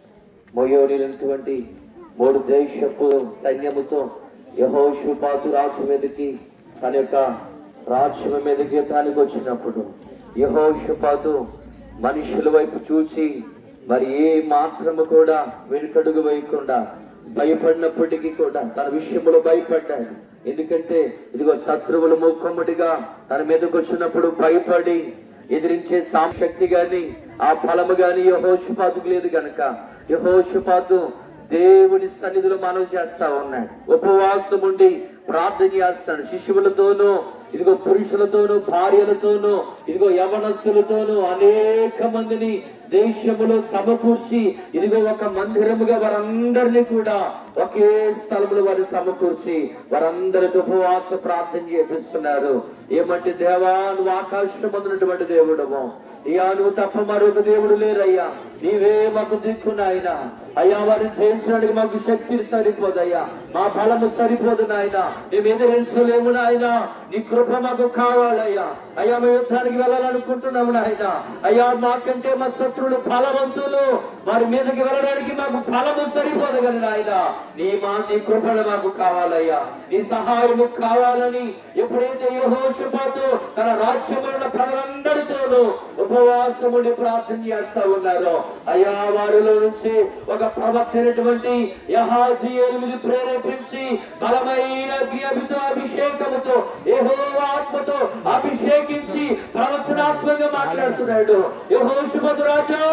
మొయోనీలైనటువంటి మూడు దేశపు సైన్యముతో యహోషుపాతు రాజు మీదకి తన యొక్క రాజ్యం మీదకి యుద్ధానికి వచ్చినప్పుడు యహోషుపాతు మనుషుల వైపు చూసి మరి ఏ మాత్రము కూడా వెనుకడుగు వేయకుండా భయపడినప్పటికీ కూడా తన విషయంలో భయపడ్డాడు ఎందుకంటే ఇదిగో శత్రువులు ముఖముడిగా తన మీదకి వచ్చినప్పుడు భయపడి ఎదిరించే సాంశక్తి గాని ఆ ఫలము గాని యహోషుపాతుకు లేదు గనక యహోషుపాతు దేవుని సన్నిధిలో మనం చేస్తా ఉన్నాడు ఉపవాసం ఉండి ప్రార్థన చేస్తాడు శిశువులతోనూ ఇదిగో పురుషులతోనూ భార్యలతోనూ ఇదిగో యవనస్తులతోనూ అనేక మందిని దేశములో సమకూర్చి ఇదిగో ఒక మందిరముగా వారందరినీ కూడా ఒకే స్థలములో వారు సమకూర్చి వారందరితో ఉపవాస ప్రార్థన చేపిస్తున్నారు ఏమంటే దేవా నువ్వు ఆకాశం పొందినటువంటి దేవుడము అయ్యా నువ్వు తప్ప మరొక దేవుడు లేరయ్యా నీవే మాకు దిక్కు నాయన అయ్యా వారిని జయించడానికి మాకు శక్తి సరిపోదయ్యా మా బలము సరిపోదు నాయన మేము ఎదిరించలేము నాయన నీ కృప మాకు కావాలయ్యా అయ్యా మేము యుద్ధానికి వెళ్ళాలనుకుంటున్నాము నాయన అయ్యా మాకంటే మా శత్రువులు ఫలవంతులు వారి మీదకి వెళ్ళడానికి మాకు ఫలము సరిపోదు కదా నాయన నీ మా నీ కృపణ మాకు కావాలయ్యా నీ సహాయము కావాలని ఎప్పుడైతే యెహోషాపాతు తన రాజ్యంలో ఉన్న ప్రజలందరితోనూ ఉపవాసముడి ప్రార్థన చేస్తా ఉన్నారో అయ్యా వారిలో నుంచి ఒక ప్రవక్త అయినటువంటి యహాజీయులు ప్రేరేపించి బలమైన జ్ఞాపితో అభిషేకముతో ఏహో ఆత్మతో అభిషేకించి ప్రవచనాత్మకంగా మాట్లాడుతున్నాడు యహోషుపదు రాజా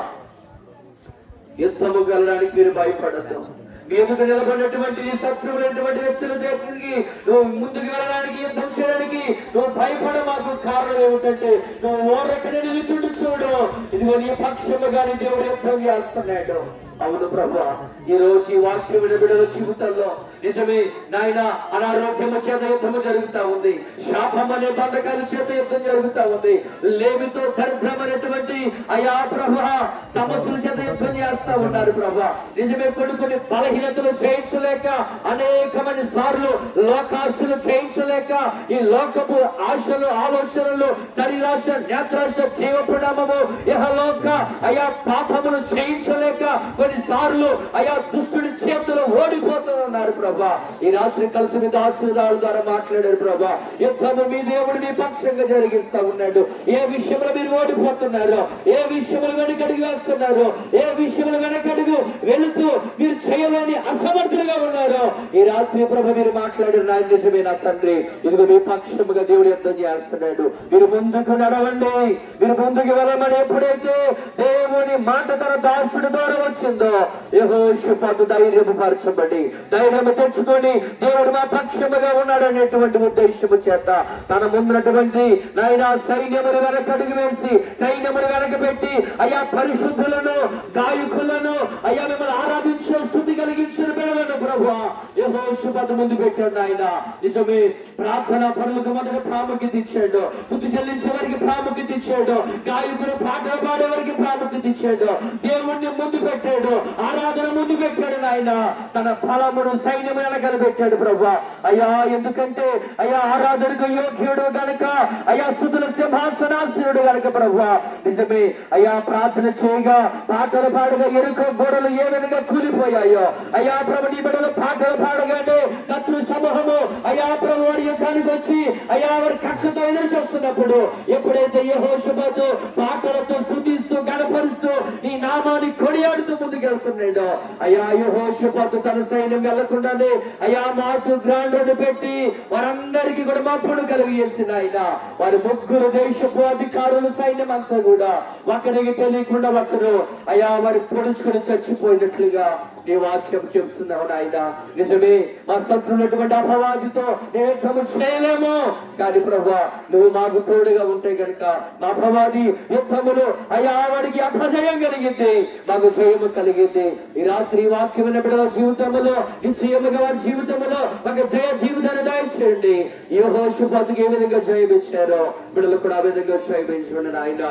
యుద్ధము వెళ్ళడానికి మీరు భయపడద్దు మీ ఎదుట నిలబడినటువంటి నీ శత్రువులైనటువంటి వ్యక్తుల దగ్గరికి నువ్వు ముందుకు వెళ్ళడానికి యుద్ధం చేయడానికి నువ్వు భయపడ మాకు కారణం ఏమిటంటే నువ్వు ఓరకనే నిలుచుండి చూడు ఇదిగో నీ పక్షముగా నీ దేవుడు యుద్ధం చేస్తున్నాడు అవును ప్రభా ఈ రోజు ఈ వాక్యం వినబిడల జీవితంలో నిజమే నాయన అనారోగ్యము చేత యుద్ధము జరుగుతా ఉంది శాపం అనే బంధకాల చేత యుద్ధం జరుగుతా ఉంది లేమితో దరిద్రం అనేటువంటి అయా ప్రభా సమస్యల చేత యుద్ధం చేస్తా ఉన్నారు ప్రభా నిజమే కొన్ని కొన్ని బలహీనతలు చేయించలేక అనేకమైన సార్లు లోకాశలు చేయించలేక ఈ లోకపు ఆశలు ఆలోచనలు శరీరాశ నేత్రాశ జీవ ప్రణామము ఇహలోక అయా పాపమును చేయించలేక కొన్నిసార్లు అయా దుష్టుడి చేతులు ఓడిపోతూ ఉన్నారు ప్రభా ఈ రాత్రి కలిసి మీద ఆశీర్వాదాల ద్వారా మాట్లాడారు ప్రభా యుద్ధము మీ దేవుడు మీ పక్షంగా జరిగిస్తా ఉన్నాడు ఏ విషయంలో మీరు ఓడిపోతున్నారు ఏ విషయంలో వెనకడుగు వేస్తున్నారు ఏ విషయంలో వెనకడుగు వెళుతూ మీరు చేయలేని అసమర్థులుగా ఉన్నారు ఈ రాత్రి ప్రభ మీరు మాట్లాడారు నా నిజమే నా తండ్రి ఇదిగో మీ పక్షముగా దేవుడు యుద్ధం చేస్తున్నాడు మీరు ముందుకు నడవండి మీరు ముందుకు వెళ్ళమని ఎప్పుడైతే దేవుని మాట తన దాసుడి ద్వారా వచ్చిందో యహోషుపాతు ధైర్యము పరచబడి ధైర్యము తెచ్చుకొని దేవుడు మా పక్షముగా ఉన్నాడు అనేటువంటి ఉద్దేశము చేత తన ముందున్నటువంటి నాయన సైన్యములు వెనకడుగు వేసి సైన్యములు వెనక పెట్టి అయ్యా పరిశుద్ధులను గాయకులను అయ్యా మిమ్మల్ని ఆరాధించే స్థుతి కలిగించిన పిల్లలను ప్రభు యహోషుపాతు ముందు పెట్టాడు ఆయన నిజమే ప్రార్థన పనులకు మొదట ప్రాముఖ్యత ఇచ్చాడు స్థుతి చెల్లించే వారికి ప్రాముఖ్యత ఇచ్చాడు గాయకుడు పాటలు పాడే వారికి ప్రాముఖ్యత ఇచ్చాడు దేవుణ్ణి ముందు పెట్టాడు ఆరాధన ముందు పెట్టాడు నాయన తన ఫలమును సైన్యం వెనకాల పెట్టాడు ప్రభా అయ్యా ఎందుకంటే అయ్యా ఆరాధనకు యోగ్యుడు గనక అయ్యా స్థుతుల సింహాసనాశనుడు గనక ప్రభా నిజమే అయ్యా ప్రార్థన చేయగా పాటలు పాడగా ఎరుక గోడలు ఏ విధంగా కూలిపోయాయో అయ్యా ప్రభు నీ బిడ్డలు పాటలు పాడగానే శత్రు సమూహము అయా ప్రభు వారి యుద్ధానికి వచ్చి అయా వారి కక్షతో ఎదురు చూస్తున్నప్పుడు ఎప్పుడైతే యహోషుబతు పాటలతో స్థుతిస్తూ గణపరుస్తూ ఈ నామాన్ని కొడియాడుతూ ముందుకెళ్తున్నాడో అయా యహోషుబతు తన సైన్యం వెళ్లకుండానే అయా మాటు గ్రాండ్ రోడ్డు పెట్టి వారందరికీ కూడా మప్పుడు కలిగేసిన ఆయన వారి ముగ్గురు దేశపు అధికారులు సైన్యం అంతా కూడా ఒకరికి తెలియకుండా ఒకరు అయా వారి పొడుచుకుని చచ్చిపోయినట్లుగా నీ వాక్యం చెప్తున్నావు నాయన నిజమే మా శత్రున్నటువంటి అపవాదితో నేను యుద్ధము చేయలేము కానీ ప్రభా నువ్వు మాకు తోడుగా ఉంటే గనుక మా అపవాది యుద్ధములు అయ్యా వాడికి అపజయం కలిగింది మాకు జయము కలిగింది ఈ రాత్రి ఈ వాక్యం బిడ్డల జీవితంలో నిశ్చయముగా వారి జీవితంలో ఒక జయ జీవితాన్ని దయచేయండి ఈ హోషుపతికి ఏ విధంగా జయం ఇచ్చారో బిడ్డలు కూడా ఆ విధంగా జయమించండి నాయన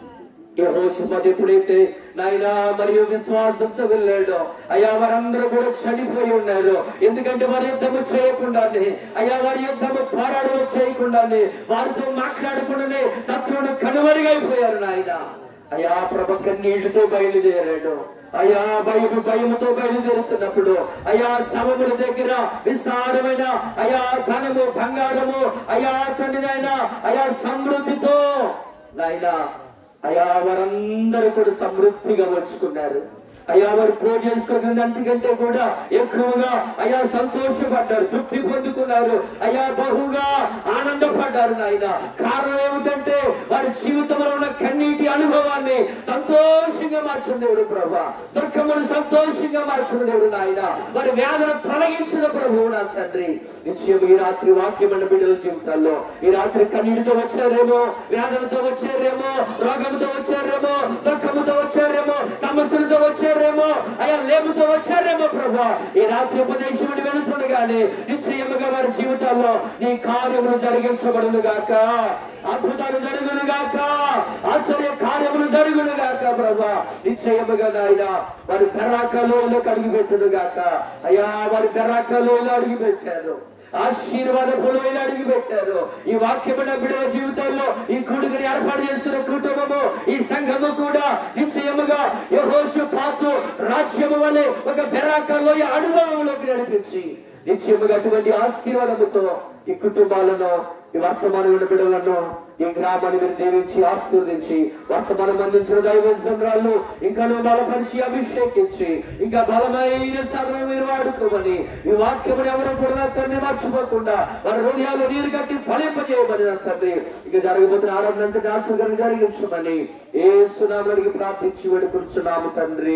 యెహోషాపాతు ఎప్పుడైతే నాయన మరియు విశ్వాసంతో వెళ్ళాడో అయ్యా వారందరూ కూడా చనిపోయి ఉన్నారు ఎందుకంటే వారి యుద్ధము చేయకుండానే అయ్యా వారి యుద్ధము పోరాడము చేయకుండానే వారితో మాట్లాడకుండానే శత్రువులు కనుమరుగైపోయారు నాయన అయ్యా ప్రభ కన్నీళ్లతో బయలుదేరాడు అయ్యా భయము భయముతో బయలుదేరుతున్నప్పుడు అయ్యా శవముల దగ్గర విస్తారమైన అయా ధనము బంగారము అయా తండ్రినైనా అయా సమృద్ధితో నాయనా అయా వారందరూ కూడా సమృద్ధిగా వచ్చుకున్నారు అయ్యా వారు పూజ చేసుకోగలంటే కూడా ఎక్కువగా అయా సంతోషపడ్డారు తృప్తి పొందుకున్నారు అయ్యా బహుగా ఆనందపడ్డారు నాయన కారణం ఏమిటంటే వారి జీవితంలో ఉన్న కన్నీటి అనుభవాన్ని సంతోషంగా మార్చిన దేవుడు ప్రభా దుఃఖమును సంతోషంగా మార్చిన దేవుడు నాయన వారి వేదన తొలగించిన ప్రభువు నా తండ్రి నిశ్చయం ఈ రాత్రి వాక్యమైన బిడ్డల జీవితాల్లో ఈ రాత్రి కన్నీటితో వచ్చారేమో వేదనతో వచ్చారేమో రోగంతో వచ్చారేమో దుఃఖముతో వచ్చారేమో సమస్యలతో వచ్చారేమో అయ్యా లేముతో వచ్చారేమో ప్రభా ఈ రాత్రి ఉపదేశం వెళుతుండగానే నిశ్చయముగా వారి జీవితాల్లో నీ కార్యములు జరిగించబడును గాక అద్భుతాలు జరుగును గాక ఆశ్చర్య కార్యములు జరుగును గాక ప్రభా నిశ్చయముగా నాయన వారి బెరాకలో అడుగు పెట్టుడు గాక అయ్యా వారి బెరాకలో అడుగు పెట్టారు ఆశీర్వాద పొలవైన అడిగి పెట్టారు ఈ వాక్యమైన బిడవ జీవితంలో ఈ కూడుకుని ఏర్పాటు చేసుకున్న కుటుంబము ఈ సంఘము కూడా నిశ్చయముగా యహోషు పాతు రాజ్యము వలె ఒక బెరాకల్లో ఈ అనుభవంలోకి నడిపించి నిశ్చయముగా అటువంటి ఆశీర్వాదముతో ఈ కుటుంబాలను ఈ వర్తమానం బిడలను ఈ గ్రామాన్ని మీరు దీవించి ఆశీర్వదించి వర్తమానం అందించిన దైవ సంద్రాలను ఇంకా నువ్వు బలపరిచి అభిషేకించి ఇంకా బలమైన సాధనం మీరు వాడుకోమని ఈ వాక్యముని ఎవరు కూడా నా తండ్రి మర్చిపోకుండా వారి హృదయాలు నీరు కట్టి ఫలింపజేయమని నా తండ్రి ఇక జరగబోతున్న ఆరాధన అంతా దాసుగారిని జరిగించమని ఏ సునామడికి ప్రార్థించి వేడుకుంటున్నాము తండ్రి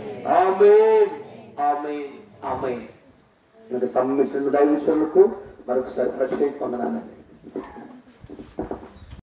ఆమె ఆమె ఆమె సంబంధించిన దైవశ్వరులకు మరొకసారి ప్రత్యేక వందనాలండి